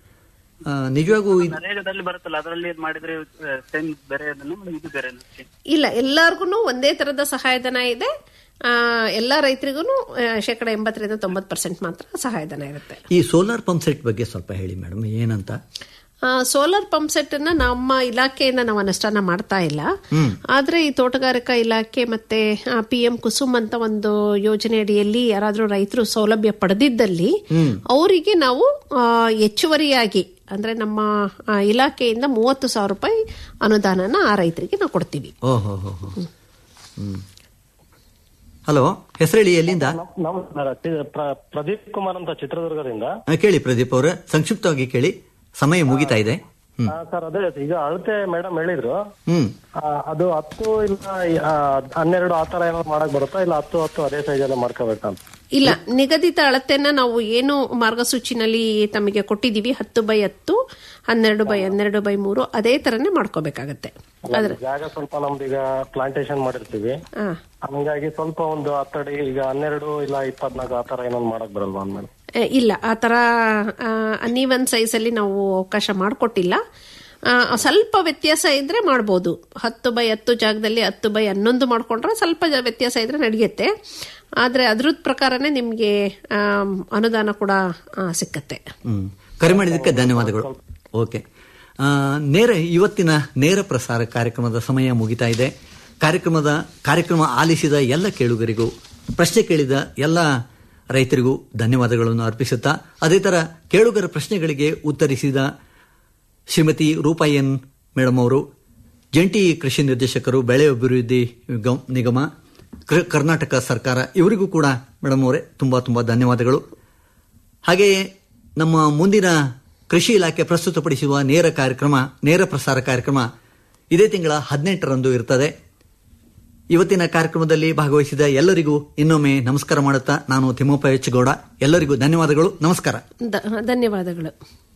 ಆ, ನಿಜವಾಗೂ ಇದು- ನರೇಗಾದಲ್ಲಿ ಬರುತ್ತಲ್ಲ ಅದರಲ್ಲಿ ಮಾಡಿದ್ರೆ ಸೇಮ್ ಬೇರೆ ಅದನ್ನ ಇದು ಬೇರೆ ಇಲ್ಲ ಎಲ್ಲಾರ್ಗು ಒಂದೇ ತರದ ಸಹಾಯಧನ ಇದೆ ಆ, ಎಲ್ಲಾ ರೈತರಿಗೂ ಶೇಕಡ ಎಂಬತ್ತರಿಂದ ತೊಂಬತ್ತು ಪರ್ಸೆಂಟ್ ಮಾತ್ರ ಸಹಾಯಧನ ಇರುತ್ತೆ ಈ ಸೋಲಾರ್ ಪಂಪ್ ಸೆಟ್ ಬಗ್ಗೆ ಸ್ವಲ್ಪ ಹೇಳಿ ಮೇಡಮ್ ಏನಂತ ಸೋಲಾರ್ ಪಂಪ್ ಸೆಟ್ ಅನ್ನ ನಮ್ಮ ಇಲಾಖೆಯಿಂದ ನಾವು ಅನುಷ್ಠಾನ ಮಾಡ್ತಾ ಇಲ್ಲ ಹ್ಮ್. ಆದ್ರೆ ಈ ತೋಟಗಾರಿಕಾ ಇಲಾಖೆ ಮತ್ತೆ ಪಿ ಎಂ ಕುಸುಮ್ ಅಂತ ಒಂದು ಯೋಜನೆ ಅಡಿಯಲ್ಲಿ ಯಾರಾದ್ರೂ ರೈತರು ಸೌಲಭ್ಯ ಪಡೆದಿದ್ದಲ್ಲಿ ಹ್ಮ್. ಅವರಿಗೆ ನಾವು ಆ, ಹೆಚ್ಚುವರಿಯಾಗಿ ಅಂದ್ರೆ ನಮ್ಮ ಆ, ಇಲಾಖೆಯಿಂದ ಮೂವತ್ತು ಸಾವಿರ ರೂಪಾಯಿ ಅನುದಾನನ ಆ ರೈತರಿಗೆ ನಾವು ಕೊಡ್ತೀವಿ ಓಹೋ ಹೋ ಹೋ ಹ್ಮ್ ಹಲೋ ಹೆಸರು ಹೇಳಿ ಎಲ್ಲಿಂದ ನಮಸ್ಕಾರ ಚಿ- ಪ್ರ- ಪ್ರದೀಪ್ ಕುಮಾರ್ ಅಂತ ಚಿತ್ರದುರ್ಗದಿಂದ ಆ, ಕೇಳಿ ಪ್ರದೀಪ್ ಅವರ ಸಂಕ್ಷಿಪ್ತವಾಗಿ ಕೇಳಿ ಸಮಯ ಮುಗಿತಾ ಇದೆ ಹ್ಮ್ ಆ, ಸರ್ ಅದೇ ಈಗ ಅಳತೆ ಮೇಡಮ್ ಹೇಳಿದ್ರು ಹ್ಮ್ ಆ, ಅದು ಹತ್ತು ಇಲ್ಲ ಆ, ಹನ್ನೆರಡು ಆ ತರ ಏನಾದ್ರು ಮಾಡಕ್ ಬರುತ್ತಾ ಇಲ್ಲ ಹತ್ತು ಹತ್ತು ಅದೇ ಸೈಜ್ ಎಲ್ಲ ಮಾಡ್ಕೋಬೇಕಂತ ಇಲ್ಲ ನಿಗದಿತ ಅಳತೆನ ನಾವು ಏನು ಮಾರ್ಗಸೂಚಿನಲ್ಲಿ ತಮಗೆ ಕೊಟ್ಟಿದೀವಿ ಹತ್ತು ಬೈ ಹತ್ತು ಹನ್ನೆರಡು ಬೈ ಹನ್ನೆರಡು ಬೈ ಮೂರು ಅದೇ ತರನೇ ಮಾಡ್ಕೋಬೇಕಾಗತ್ತೆ ಅದ್ರ ಜಾಗ ಸ್ವಲ್ಪ ನಮ್ದು ಈಗ ಪ್ಲಾಂಟೇಶನ್ ಮಾಡಿರ್ತೀವಿ ಆ. ಹಂಗಾಗಿ ಸ್ವಲ್ಪ ಒಂದು ಹತ್ತಡಿ ಈಗ ಹನ್ನೆರಡು ಇಲ್ಲ ಇಪ್ಪತ್ನಾಲ್ಕು ಆ ತರ ಏನಾದ್ರು ಮಾಡಕ್ ಬರಲ್ವಾ ಮೇಡಮ್ ಏ, ಇಲ್ಲ ಆ ತರ ಅನ್ನೀವನ್ ಸೈಜ್ ಅಲ್ಲಿ ನಾವು ಅವಕಾಶ ಮಾಡಿಕೊಟ್ಟಿಲ್ಲ ಸ್ವಲ್ಪ ವ್ಯತ್ಯಾಸ ಇದ್ರೆ ಮಾಡ್ಬೋದು ಹತ್ತು ಬೈ ಹತ್ತು ಜಾಗದಲ್ಲಿ ಹತ್ತು ಬೈ ಹನ್ನೊಂದು ಮಾಡ್ಕೊಂಡ್ರೆ ಸ್ವಲ್ಪ ಜ- ವ್ಯತ್ಯಾಸ ಇದ್ರೆ ನಡೆಯುತ್ತೆ ಆದ್ರೆ ಅದ್ರದ್ ಪ್ರಕಾರನೇ ನಿಮ್ಗೆ ಆಮ್, ಅನುದಾನ ಕೂಡ ಆ, ಸಿಕ್ಕತ್ತೆ ಹ್ಮ್ ಕರೆ ಮಾಡಿದ್ದಕ್ಕೆ ಧನ್ಯವಾದಗಳು ಓಕೆ ಆ, ನೇರ ಇವತ್ತಿನ ನೇರ ಪ್ರಸಾರ ಕಾರ್ಯಕ್ರಮದ ಸಮಯ ಮುಗಿತಾ ಇದೆ ಕಾರ್ಯಕ್ರಮದ ಕಾರ್ಯಕ್ರಮ ಆಲಿಸಿದ ಎಲ್ಲ ಕೇಳುಗರಿಗೂ ಪ್ರಶ್ನೆ ಕೇಳಿದ ಎಲ್ಲ ರೈತರಿಗೂ ಧನ್ಯವಾದಗಳನ್ನು ಅರ್ಪಿಸುತ್ತಾ ಅದೇ ತರ ಕೇಳುಗರ ಪ್ರಶ್ನೆಗಳಿಗೆ ಉತ್ತರಿಸಿದ ಶ್ರೀಮತಿ ರೂಪಾ ಎನ್ ಮೇಡಮ್ ಅವರು ಜಂಟಿ ಕೃಷಿ ನಿರ್ದೇಶಕರು ಬೆಳೆ ಅಭಿವೃದ್ಧಿ ಗಮ್- ನಿಗಮ ಕರ್- ಕರ್ನಾಟಕ ಸರ್ಕಾರ ಇವರಿಗೂ ಕೂಡ ಮೇಡಮ್ ಅವರೇ ತುಂಬಾ ತುಂಬಾ ಧನ್ಯವಾದಗಳು ಹಾಗೆಯೇ ನಮ್ಮ ಮುಂದಿನ ಕೃಷಿ ಇಲಾಖೆ ಪ್ರಸ್ತುತಪಡಿಸುವ ನೇರ ಕಾರ್ಯಕ್ರಮ ನೇರ ಪ್ರಸಾರ ಕಾರ್ಯಕ್ರಮ ಇದೇ ತಿಂಗಳ ಹದಿನೆಂಟರಂದು ಇರ್ತದೆ ಇವತ್ತಿನ ಕಾರ್ಯಕ್ರಮದಲ್ಲಿ ಭಾಗವಹಿಸಿದ ಎಲ್ಲರಿಗೂ ಇನ್ನೊಮ್ಮೆ ನಮಸ್ಕಾರ ಮಾಡುತ್ತಾ ನಾನು ತಿಮ್ಮಪ್ಪ ಎಚ್ ಗೌಡ ಎಲ್ಲರಿಗೂ ಧನ್ಯವಾದಗಳು ನಮಸ್ಕಾರ ದ- ಧನ್ಯವಾದಗಳು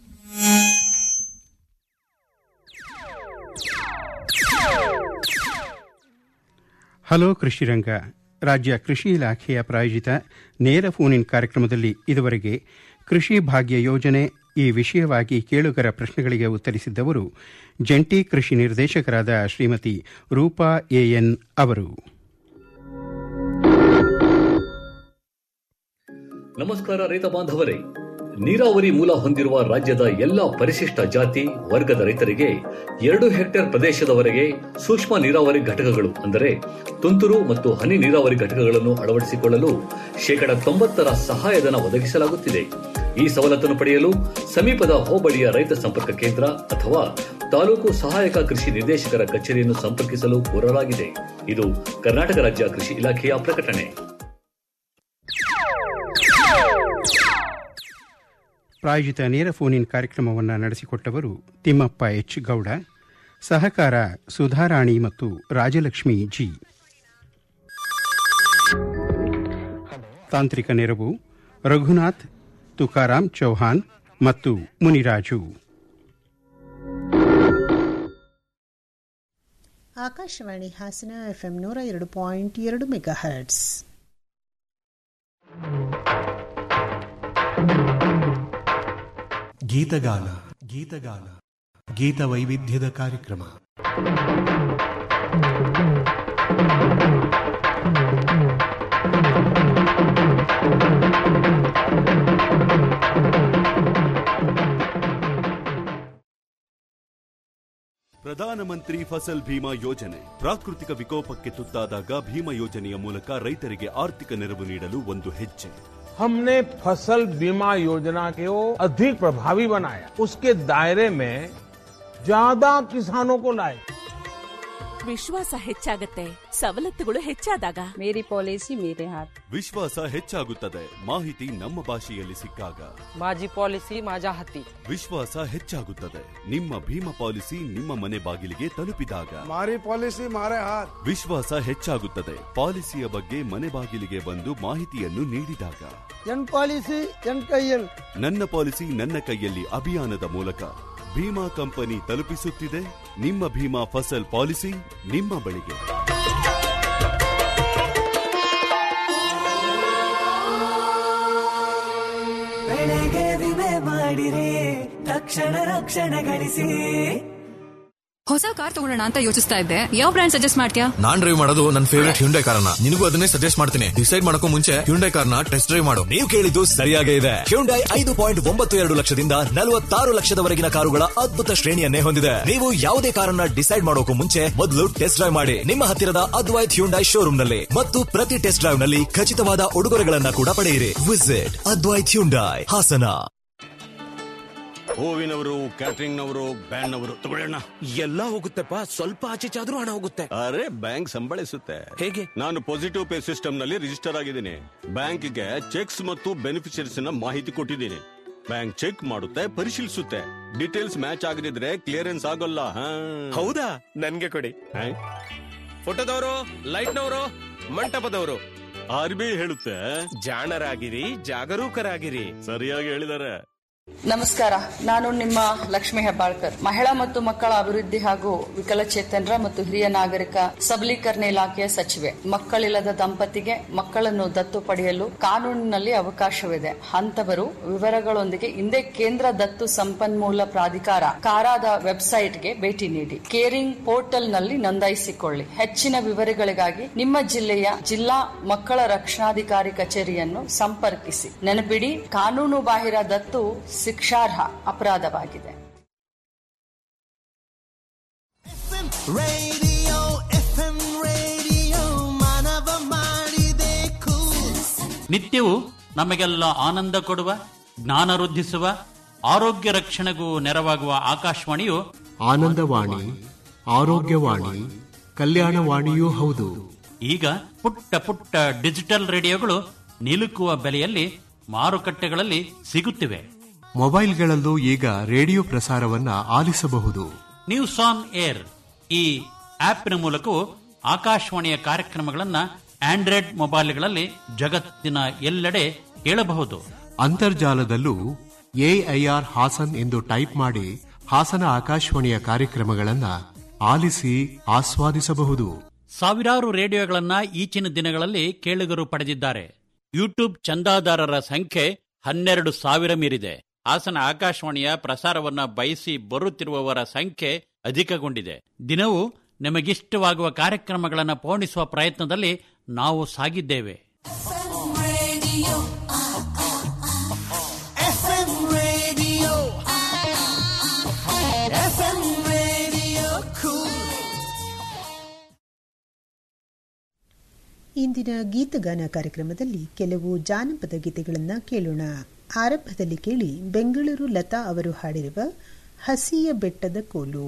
ಹಲೋ ಕೃಷಿ ರಂಗ ರಾಜ್ಯ ಕೃಷಿ ಇಲಾಖೆಯ ಪ್ರಾಯೋಜಿತ ನೇರ ಫೋನ್ ಇನ್ ಕಾರ್ಯಕ್ರಮದಲ್ಲಿ ಇದುವರೆಗೆ ಕೃಷಿ ಭಾಗ್ಯ ಯೋಜನೆ ಈ ವಿಷಯವಾಗಿ ಕೇಳುಗರ ಪ್ರಶ್ನೆಗಳಿಗೆ ಉತ್ತರಿಸಿದ್ದವರು ಜಂಟಿ ಕೃಷಿ ನಿರ್ದೇಶಕರಾದ ಶ್ರೀಮತಿ ರೂಪಾ ಎಎನ್ ಅವರು ನಮಸ್ಕಾರ ರೈತ ಬಾಂಧವರೇ ನೀರಾವರಿ ಮೂಲ ಹೊಂದಿರುವ ರಾಜ್ಯದ ಎಲ್ಲಾ ಪರಿಶಿಷ್ಟ ಜಾತಿ ವರ್ಗದ ರೈತರಿಗೆ ಎರಡು ಹೆಕ್ಟೇರ್ ಪ್ರದೇಶದವರೆಗೆ ಸೂಕ್ಷ್ಮ ನೀರಾವರಿ ಘಟಕಗಳು ಅಂದರೆ ತುಂತುರು ಮತ್ತು ಹನಿ ನೀರಾವರಿ ಘಟಕಗಳನ್ನು ಅಳವಡಿಸಿಕೊಳ್ಳಲು ಶೇಕಡ ತೊಂಬತ್ತರ ಸಹಾಯಧನ ಒದಗಿಸಲಾಗುತ್ತಿದೆ ಈ ಸವಲತ್ತನ್ನು ಪಡೆಯಲು ಸಮೀಪದ ಹೋಬಳಿಯ ರೈತ ಸಂಪರ್ಕ ಕೇಂದ್ರ ಅಥವಾ ತಾಲೂಕು ಸಹಾಯಕ ಕೃಷಿ ನಿರ್ದೇಶಕರ ಕಚೇರಿಯನ್ನು ಸಂಪರ್ಕಿಸಲು ಕೋರಲಾಗಿದೆ ಇದು ಕರ್ನಾಟಕ ರಾಜ್ಯ ಕೃಷಿ ಇಲಾಖೆಯ ಪ್ರಕಟಣೆ ಪ್ರಾಯೋಜಿತ ನೇರ ಫೋನ್ ಇನ್ ಕಾರ್ಯಕ್ರಮವನ್ನು ನಡೆಸಿಕೊಟ್ಟವರು ತಿಮ್ಮಪ್ಪ ಎಚ್ ಗೌಡ ಸಹಕಾರ ಸುಧಾರಾಣಿ ಮತ್ತು ರಾಜಲಕ್ಷ್ಮಿ ಜಿ ತಾಂತ್ರಿಕ ನೆರವು ರಘುನಾಥ್ ತುಕಾರಾಮ್ ಚೌಹಾನ್ ಮತ್ತು ಮುನಿರಾಜು ಆಕಾಶವಾಣಿ ಹಾಸನ ಎಫ್ಎಂ ನೂರ ಎರಡು ಪಾಯಿಂಟ್ ಎರಡು ಮೆಗಾ ಹರ್ಟ್ಸ್ ಗೀತಗಾನ ಗೀತಗಾನ ಗೀತ ವೈವಿಧ್ಯದ ಕಾರ್ಯಕ್ರಮ ಪ್ರಧಾನಮಂತ್ರಿ ಫಸಲ್ ಭೀಮಾ ಯೋಜನೆ ಪ್ರಾಕೃತಿಕ ವಿಕೋಪಕ್ಕೆ ತುತ್ತಾದಾಗ ಭೀಮಾ ಯೋಜನೆಯ ಮೂಲಕ ರೈತರಿಗೆ ಆರ್ಥಿಕ ನೆರವು ನೀಡಲು ಒಂದು ಹೆಜ್ಜೆ हमने फसल बीमा योजना को अधिक प्रभावी बनाया उसके दायरे में ज्यादा किसानों को लाए ವಿಶ್ವಾಸ ಹೆಚ್ಚಾಗತ್ತೆ ಸವಲತ್ತುಗಳು ಹೆಚ್ಚಾದಾಗ ಮೇರಿ ಪಾಲಿಸಿ ಮೇರೆ ಹಾತ್ ವಿಶ್ವಾಸ ಹೆಚ್ಚಾಗುತ್ತದೆ ಮಾಹಿತಿ ನಮ್ಮ ಭಾಷೆಯಲ್ಲಿ ಸಿಕ್ಕಾಗ माझी पॉलिसी माझ्या हाती ವಿಶ್ವಾಸ ಹೆಚ್ಚಾಗುತ್ತದೆ ನಿಮ್ಮ ಭೀಮಾ ಪಾಲಿಸಿ ನಿಮ್ಮ ಮನೆ ಬಾಗಿಲಿಗೆ ತಲುಪಿದಾಗ ಮಾರಿ ಪಾಲಿಸಿ ಮಾರೇ ಹಾತ್ ವಿಶ್ವಾಸ ಹೆಚ್ಚಾಗುತ್ತದೆ ಪಾಲಿಸಿಯ ಬಗ್ಗೆ ಮನೆ ಬಾಗಿಲಿಗೆ ಬಂದು ಮಾಹಿತಿಯನ್ನು ನೀಡಿದಾಗ ಎನ್ ಪಾಲಿಸಿ ಎನ್ ಕೈಯಲ್ ನನ್ನ ಪಾಲಿಸಿ ನನ್ನ ಕೈಯಲ್ಲಿ ಅಭಿಯಾನದ ಮೂಲಕ ಭೀಮಾ ಕಂಪನಿ ತಲುಪಿಸುತ್ತಿದೆ ನಿಮ್ಮ ಭೀಮಾ ಫಸಲ್ ಪಾಲಿಸಿ ನಿಮ್ಮ ಬಳಿಗೆ ಬೆಳೆಗೆ ವಿಮೆ ಮಾಡಿರಿ ತಕ್ಷಣ ರಕ್ಷಣೆ ಗಳಿಸಿ ಹೊಸ ಕಾರ್ ತಗೊಳ್ಳೋಣ ಅಂತ ಯೋಚಿಸ್ತಾ ಇದ್ದೆ ಯಾವ ಬ್ರ್ಯಾಂಡ್ ಸಜೆಸ್ಟ್ ಮಾಡ್ತೀಯಾ ನಾನ್ ಡ್ರೈವ್ ಮಾಡೋದು ನನ್ನ ಫೇವರೇಟ್ ಹ್ಯುಂಡೈ ಕಾರನ್ನ ನಿನಗೂ ಅದನ್ನೇ ಸಜೆಸ್ಟ್ ಮಾಡ್ತೀನಿ ಡಿಸೈಡ್ ಮಾಡಕ್ಕೂ ಮುಂಚೆ ಹ್ಯುಂಡೈ ಕಾರ್ನ ಟೆಸ್ಟ್ ಡ್ರೈವ್ ಮಾಡು ನೀವು ಕೇಳಿದ್ದು ಸರಿಯಾಗೇ ಇದೆ ಹ್ಯುಂಡೈ ಐದು ಪಾಯಿಂಟ್ ಒಂಬತ್ತು ಎರಡು ಲಕ್ಷದಿಂದ ನಲವತ್ತಾರು ಲಕ್ಷದವರೆಗಿನ ಕಾರುಗಳ ಅದ್ಭುತ ಶ್ರೇಣಿಯನ್ನೇ ಹೊಂದಿದೆ ನೀವು ಯಾವುದೇ ಕಾರನ್ನ ಡಿಸೈಡ್ ಮಾಡೋಕು ಮುಂಚೆ ಮೊದಲು ಟೆಸ್ಟ್ ಡ್ರೈವ್ ಮಾಡಿ ನಿಮ್ಮ ಹತ್ತಿರದ ಅದ್ವೈತ್ ಹ್ಯುಂಡೈ ಶೋರೂಮ್ ನಲ್ಲಿ ಮತ್ತು ಪ್ರತಿ ಟೆಸ್ಟ್ ಡ್ರೈವ್ ನಲ್ಲಿ ಖಚಿತವಾದ ಉಡುಗೊರೆಗಳನ್ನ ಕೂಡ ಪಡೆಯಿರಿ ವಿಸಿಟ್ ಅದ್ವೈತ್ ಹ್ಯುಂಡೈ ಹಾಸನ ಹೂವಿನವರು ಕ್ಯಾಟರಿಂಗ್ ನವರು ಬ್ಯಾಂಡ್ ನವರು ತಗೊಳ್ಳೋಣ ಎಲ್ಲ ಹೋಗುತ್ತೆಪ್ಪ ಸ್ವಲ್ಪ ಆಚೆ ಚಾದ್ರೂ ಹಣ ಹೋಗುತ್ತೆ ಅರೆ ಬ್ಯಾಂಕ್ ಸಂಬಳಿಸುತ್ತೆ ಹೇಗೆ ನಾನು ಪಾಸಿಟಿವ್ ಪೇ ಸಿಸ್ಟಮ್ ನಲ್ಲಿ ರಿಜಿಸ್ಟರ್ ಆಗಿದ್ದೀನಿ ಬ್ಯಾಂಕ್ಗೆ ಚೆಕ್ಸ್ ಮತ್ತು ಬೆನಿಫಿಷರೀಸ್ ನ ಮಾಹಿತಿ ಕೊಟ್ಟಿದ್ದೀನಿ ಬ್ಯಾಂಕ್ ಚೆಕ್ ಮಾಡುತ್ತೆ ಪರಿಶೀಲಿಸುತ್ತೆ ಡೀಟೇಲ್ಸ್ ಮ್ಯಾಚ್ ಆಗದಿದ್ರೆ ಕ್ಲಿಯರೆನ್ಸ್ ಆಗೋಲ್ಲ ಹಾ. ಹೌದಾ ನನ್ಗೆ ಕೊಡಿ ಹಾ? ಫೋಟೋದವರು ಲೈಟ್ನವರು ಮಂಟಪದವರು ಆರ್ ಬಿ ಐ ಹೇಳುತ್ತೆ ಜಾಣರಾಗಿರಿ ಜಾಗರೂಕರಾಗಿರಿ ಸರಿಯಾಗಿ ಹೇಳಿದ್ದಾರೆ ನಮಸ್ಕಾರ ನಾನು ನಿಮ್ಮ ಲಕ್ಷ್ಮಿ ಹೆಬ್ಬಾಳ್ಕರ್ ಮಹಿಳಾ ಮತ್ತು ಮಕ್ಕಳ ಅಭಿವೃದ್ಧಿ ಹಾಗೂ ವಿಕಲಚೇತನರ ಮತ್ತು ಹಿರಿಯ ನಾಗರಿಕ ಸಬಲೀಕರಣ ಇಲಾಖೆಯ ಸಚಿವೆ ಮಕ್ಕಳಿಲ್ಲದ ದಂಪತಿಗೆ ಮಕ್ಕಳನ್ನು ದತ್ತು ಪಡೆಯಲು ಕಾನೂನಿನಲ್ಲಿ ಅವಕಾಶವಿದೆ ಅಂತವರು ವಿವರಗಳೊಂದಿಗೆ ಹಿಂದೆ ಕೇಂದ್ರ ದತ್ತು ಸಂಪನ್ಮೂಲ ಪ್ರಾಧಿಕಾರ ಕಾರಾದ ವೆಬ್ಸೈಟ್ಗೆ ಭೇಟಿ ನೀಡಿ ಕೇರಿಂಗ್ ಪೋರ್ಟಲ್ನಲ್ಲಿ ನೋಂದಾಯಿಸಿಕೊಳ್ಳಿ ಹೆಚ್ಚಿನ ವಿವರಗಳಿಗಾಗಿ ನಿಮ್ಮ ಜಿಲ್ಲೆಯ ಜಿಲ್ಲಾ ಮಕ್ಕಳ ರಕ್ಷಣಾಧಿಕಾರಿ ಕಚೇರಿಯನ್ನು ಸಂಪರ್ಕಿಸಿ ನೆನಪಿಡಿ ಕಾನೂನು ಬಾಹಿರ ದತ್ತು ಶಿಕ್ಷಾರ್ಹ ಅಪರಾಧವಾಗಿದೆ ರೇಡಿಯೋ ಎಫ್ ಎಂ ರೇಡಿಯೋ ಮಾನವ ಮಾಡಿದೆ ನಿತ್ಯವೂ ನಮಗೆಲ್ಲ ಆನಂದ ಕೊಡುವ ಜ್ಞಾನ ವೃದ್ಧಿಸುವ ಆರೋಗ್ಯ ರಕ್ಷಣೆಗೂ ನೆರವಾಗುವ ಆಕಾಶವಾಣಿಯು ಆನಂದವಾಣಿ ಆರೋಗ್ಯವಾಣಿ ಕಲ್ಯಾಣವಾಣಿಯೂ ಹೌದು ಈಗ ಪುಟ್ಟ ಪುಟ್ಟ ಡಿಜಿಟಲ್ ರೇಡಿಯೋಗಳು ನಿಲುಕುವ ಬೆಲೆಯಲ್ಲಿ ಮಾರುಕಟ್ಟೆಗಳಲ್ಲಿ ಸಿಗುತ್ತಿವೆ ಮೊಬೈಲ್ಗಳಲ್ಲೂ ಈಗ ರೇಡಿಯೋ ಪ್ರಸಾರವನ್ನ ಆಲಿಸಬಹುದು ನ್ಯೂಸ್ ಆನ್ ಏರ್ ಈ ಆಪ್ನ ಮೂಲಕವೂ ಆಕಾಶವಾಣಿಯ ಕಾರ್ಯಕ್ರಮಗಳನ್ನ ಆಂಡ್ರಾಯ್ಡ್ ಮೊಬೈಲ್ಗಳಲ್ಲಿ ಜಗತ್ತಿನ ಎಲ್ಲೆಡೆ ಕೇಳಬಹುದು ಅಂತರ್ಜಾಲದಲ್ಲೂ ಎಐಆರ್ ಹಾಸನ್ ಎಂದು ಟೈಪ್ ಮಾಡಿ ಹಾಸನ ಆಕಾಶವಾಣಿಯ ಕಾರ್ಯಕ್ರಮಗಳನ್ನ ಆಲಿಸಿ ಆಸ್ವಾದಿಸಬಹುದು ಸಾವಿರಾರು ರೇಡಿಯೋಗಳನ್ನ ಈಚಿನ ದಿನಗಳಲ್ಲಿ ಕೇಳುಗರು ಪಡೆದಿದ್ದಾರೆ ಯೂಟ್ಯೂಬ್ ಚಂದಾದಾರರ ಸಂಖ್ಯೆ ಹನ್ನೆರಡು ಸಾವಿರ ಮೀರಿದೆ ಹಾಸನ ಆಕಾಶವಾಣಿಯ ಪ್ರಸಾರವನ್ನ ಬಯಸಿ ಬರುತ್ತಿರುವವರ ಸಂಖ್ಯೆ ಅಧಿಕಗೊಂಡಿದೆ ದಿನವೂ ನಿಮಗಿಷ್ಟವಾಗುವ ಕಾರ್ಯಕ್ರಮಗಳನ್ನು ಪೋಣಿಸುವ ಪ್ರಯತ್ನದಲ್ಲಿ ನಾವು ಸಾಗಿದ್ದೇವೆ Radio. FM radio. FM radio cool. ಇಂದಿನ ಗೀತಗಾನ ಕಾರ್ಯಕ್ರಮದಲ್ಲಿ ಕೆಲವು ಜಾನಪದ ಗೀತೆಗಳನ್ನು ಕೇಳೋಣ ಆರಂಭದಲ್ಲಿ ಕೇಳಿ ಬೆಂಗಳೂರು ಲತಾ ಅವರು ಹಾಡಿರುವ ಹಸಿಯ ಬೆಟ್ಟದ ಕೋಲು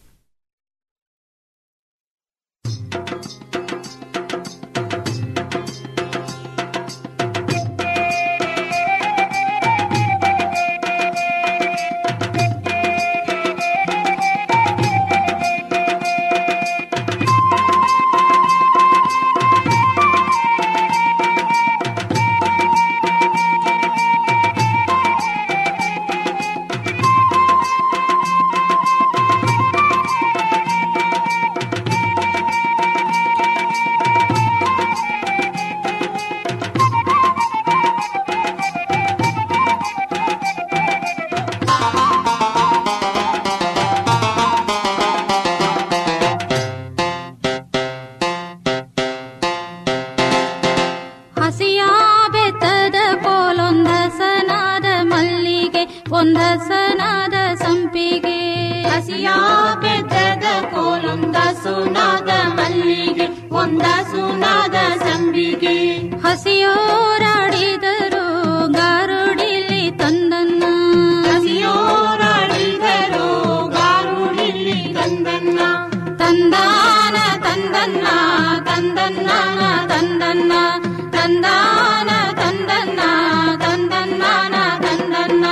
ಹಸಿಯ ಬೆತ್ತದ ಕೋಲೊಂದಸನಾದ ಮಲ್ಲಿಗೆ ಒಂದಸನಾದ ಸಂಪಿಗೆ ಹಸಿಯ ಬೆತ್ತದ ಕೋಲೊಂದಸುನಾದ ಮಲ್ಲಿಗೆ ಒಂದಸುನಾದ ಸಂಪಿಗೆ ಹಸಿಯೋರಾಡಿದರು ಗಾರುಡಿಲಿ ತಂದನ್ನ ಹಸಿಯೋರಾಡಿದರು ಗಾರುಡಿಲಿ ತಂದನ್ನ ತಂದಾನ ತಂದನ್ನ ತಂದನ್ನ ತಂದನ್ನ ತಂದಾನ ತಂದನ್ನ ತಂದನ್ನಾನ ತಂದನ್ನ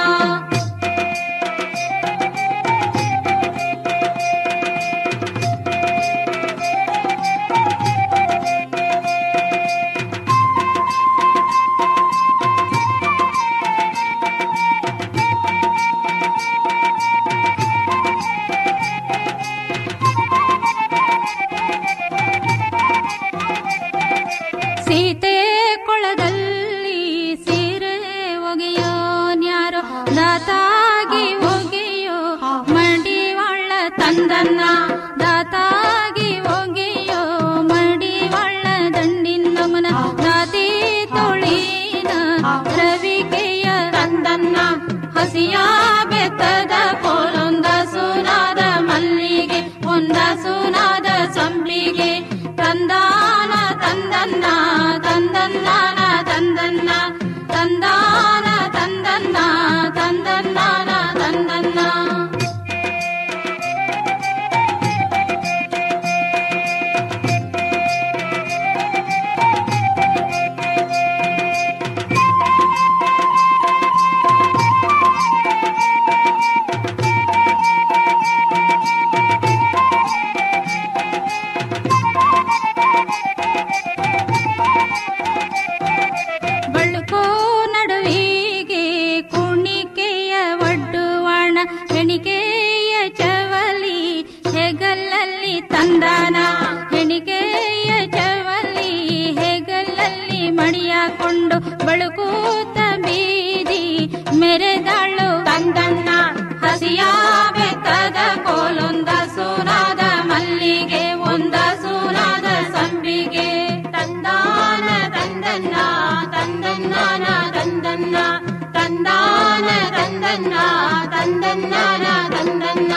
ಸೀತೆ ಕೊಳದಲ್ಲಿ ಸೀರೆ ಒಗೆಯೋ ನ್ಯಾರೋ ದಾತಾಗಿ ಒಗೆಯೋ ಮಡಿವಾಳ ತಂದನ್ನ ದಾತಾಗಿ ಒಗೆಯೋ ಮಡಿವಾಳ ದಂಡಿನಮನ ದಾತಿ ತೊಳಿನ ರವಿಕೆಯ ತಂದನ್ನ ಹಸಿಯ ಬೆತ್ತದ ಕೋಲೊಂದ ಸುನಾದ ಮಲ್ಲಿಗೆ ಒಂದ ಸುನಾದ ಸಂಪಿಗೆ ತಂದಾನ ತಂದನ್ನ ತಂದನ್ನಾನ ತಂದನ್ನ ತಂದಾನ ತಂದನ್ನ ತಂದನ್ನಾನ ತಂದನ್ನ ಬಳುಕೋ ನಡುವಿಗೆ ಕುಣಿಕೆಯ ಒಡ್ಡುವಣ ಹೆಣಿಕೆಯ ಚವಲಿ ಹೆಗಲಲ್ಲಿ ತಂದಾನ ಹೆಣಿಕೆಯ ಚವಲಿ ಹೆಗಲಲ್ಲಿ ಮಡಿಯಾಕೊಂಡು ಬಳುಕೂತ ಬೀದಿ ಮೆರೆದಾಳು ತಂದಣ್ಣ ಹಸಿಯ ಬೆತ್ತದ ಕೋಲೊಂದ ಸೂನಾದ ಮಲ್ಲಿಗೆ ಒಂದ ಸೂನಾದ ಸಂಪಿಗೆ ತಂದಾನ ತಂದನ್ನ ತಂದನ್ನಾನ ತಂದನ್ನ ತಂದಾನ ತಂದನ್ನ ತಂದನ್ನಾನ ತಂದನ್ನ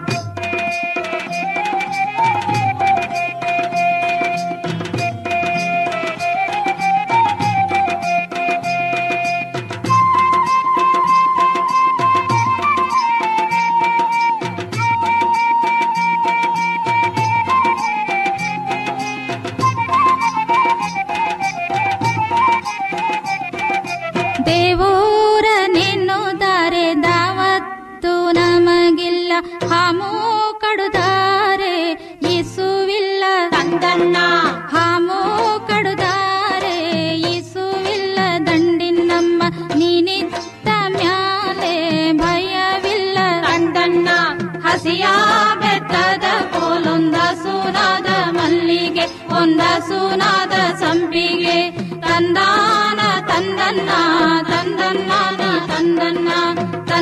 ದೇವೂರ ನಿನ್ನುತ್ತಾರೆ ದಾವತ್ತು ನಮಗಿಲ್ಲ ಹಾಮು ಕಡುತ್ತಾರೆ ಇಸುವಿಲ್ಲ ತಂದಣ್ಣ ಹಾಮು ಕಡುತ್ತಾರೆ ಇಸುವಿಲ್ಲ ದಂಡಿನಮ್ಮ ನೀನಿತ್ತ ಮ್ಯಾಲೆ ಭಯವಿಲ್ಲ ತಂದಣ್ಣ ಹಸಿಯ ಬೆತ್ತದ ಕೋಲೊಂದ ಸೂನಾದ ಮಲ್ಲಿಗೆ ಒಂದ ಸೂನಾದ ಸಂಪಿಗೆ ತಂದಾನ ತಂದನ್ನ ತಂದನ್ನಾನ ತಂದನ್ನ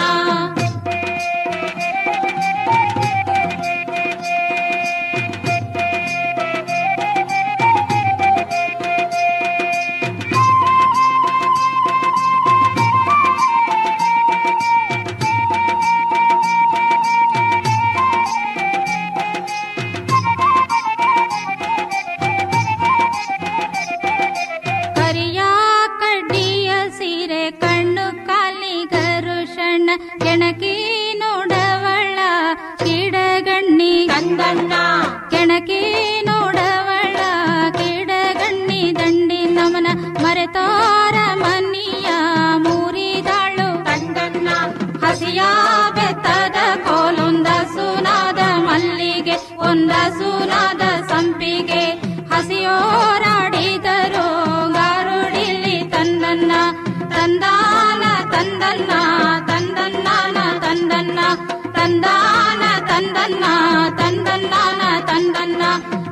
ಕರಿಯ ಕಡ್ಡಿಯ ಸೀರೆ ಕಣ್ಣು ಕಾಲಿಗರು ಸಣ್ಣ ಕೆಣಕಿ ನೋಡವಳ ಕಿಡಗಣ್ಣಿ ಕಂದಣ್ಣ ಕೆಣಕಿ ನೋಡವಳ ಕಿಡಗಣ್ಣಿ ದಂಡಿ ನಮನ ಮರೆತಾರ ಮನಿಯ ಮೂರಿದಾಳು ಕಂದಣ್ಣ ಹಸಿಯ ಬೆತ್ತದ ಕೋಲೊಂದ ಸುನಾದ ಮಲ್ಲಿಗೆ ಒಂದ ಸುನಾದ ಸಂಪಿಗೆ ಹಸಿಯೋರಾಡಿದರು ಗಾರುಡಿಲಿ ತಂದನ್ನ ತಂದಾನ ತಂದನ್ನ ತಂದನ್ನಾನ ತಂದನ್ನ ತಂದಾನ ತಂದನ್ನ ತಂದನ್ನಾನ ತಂದನ್ನ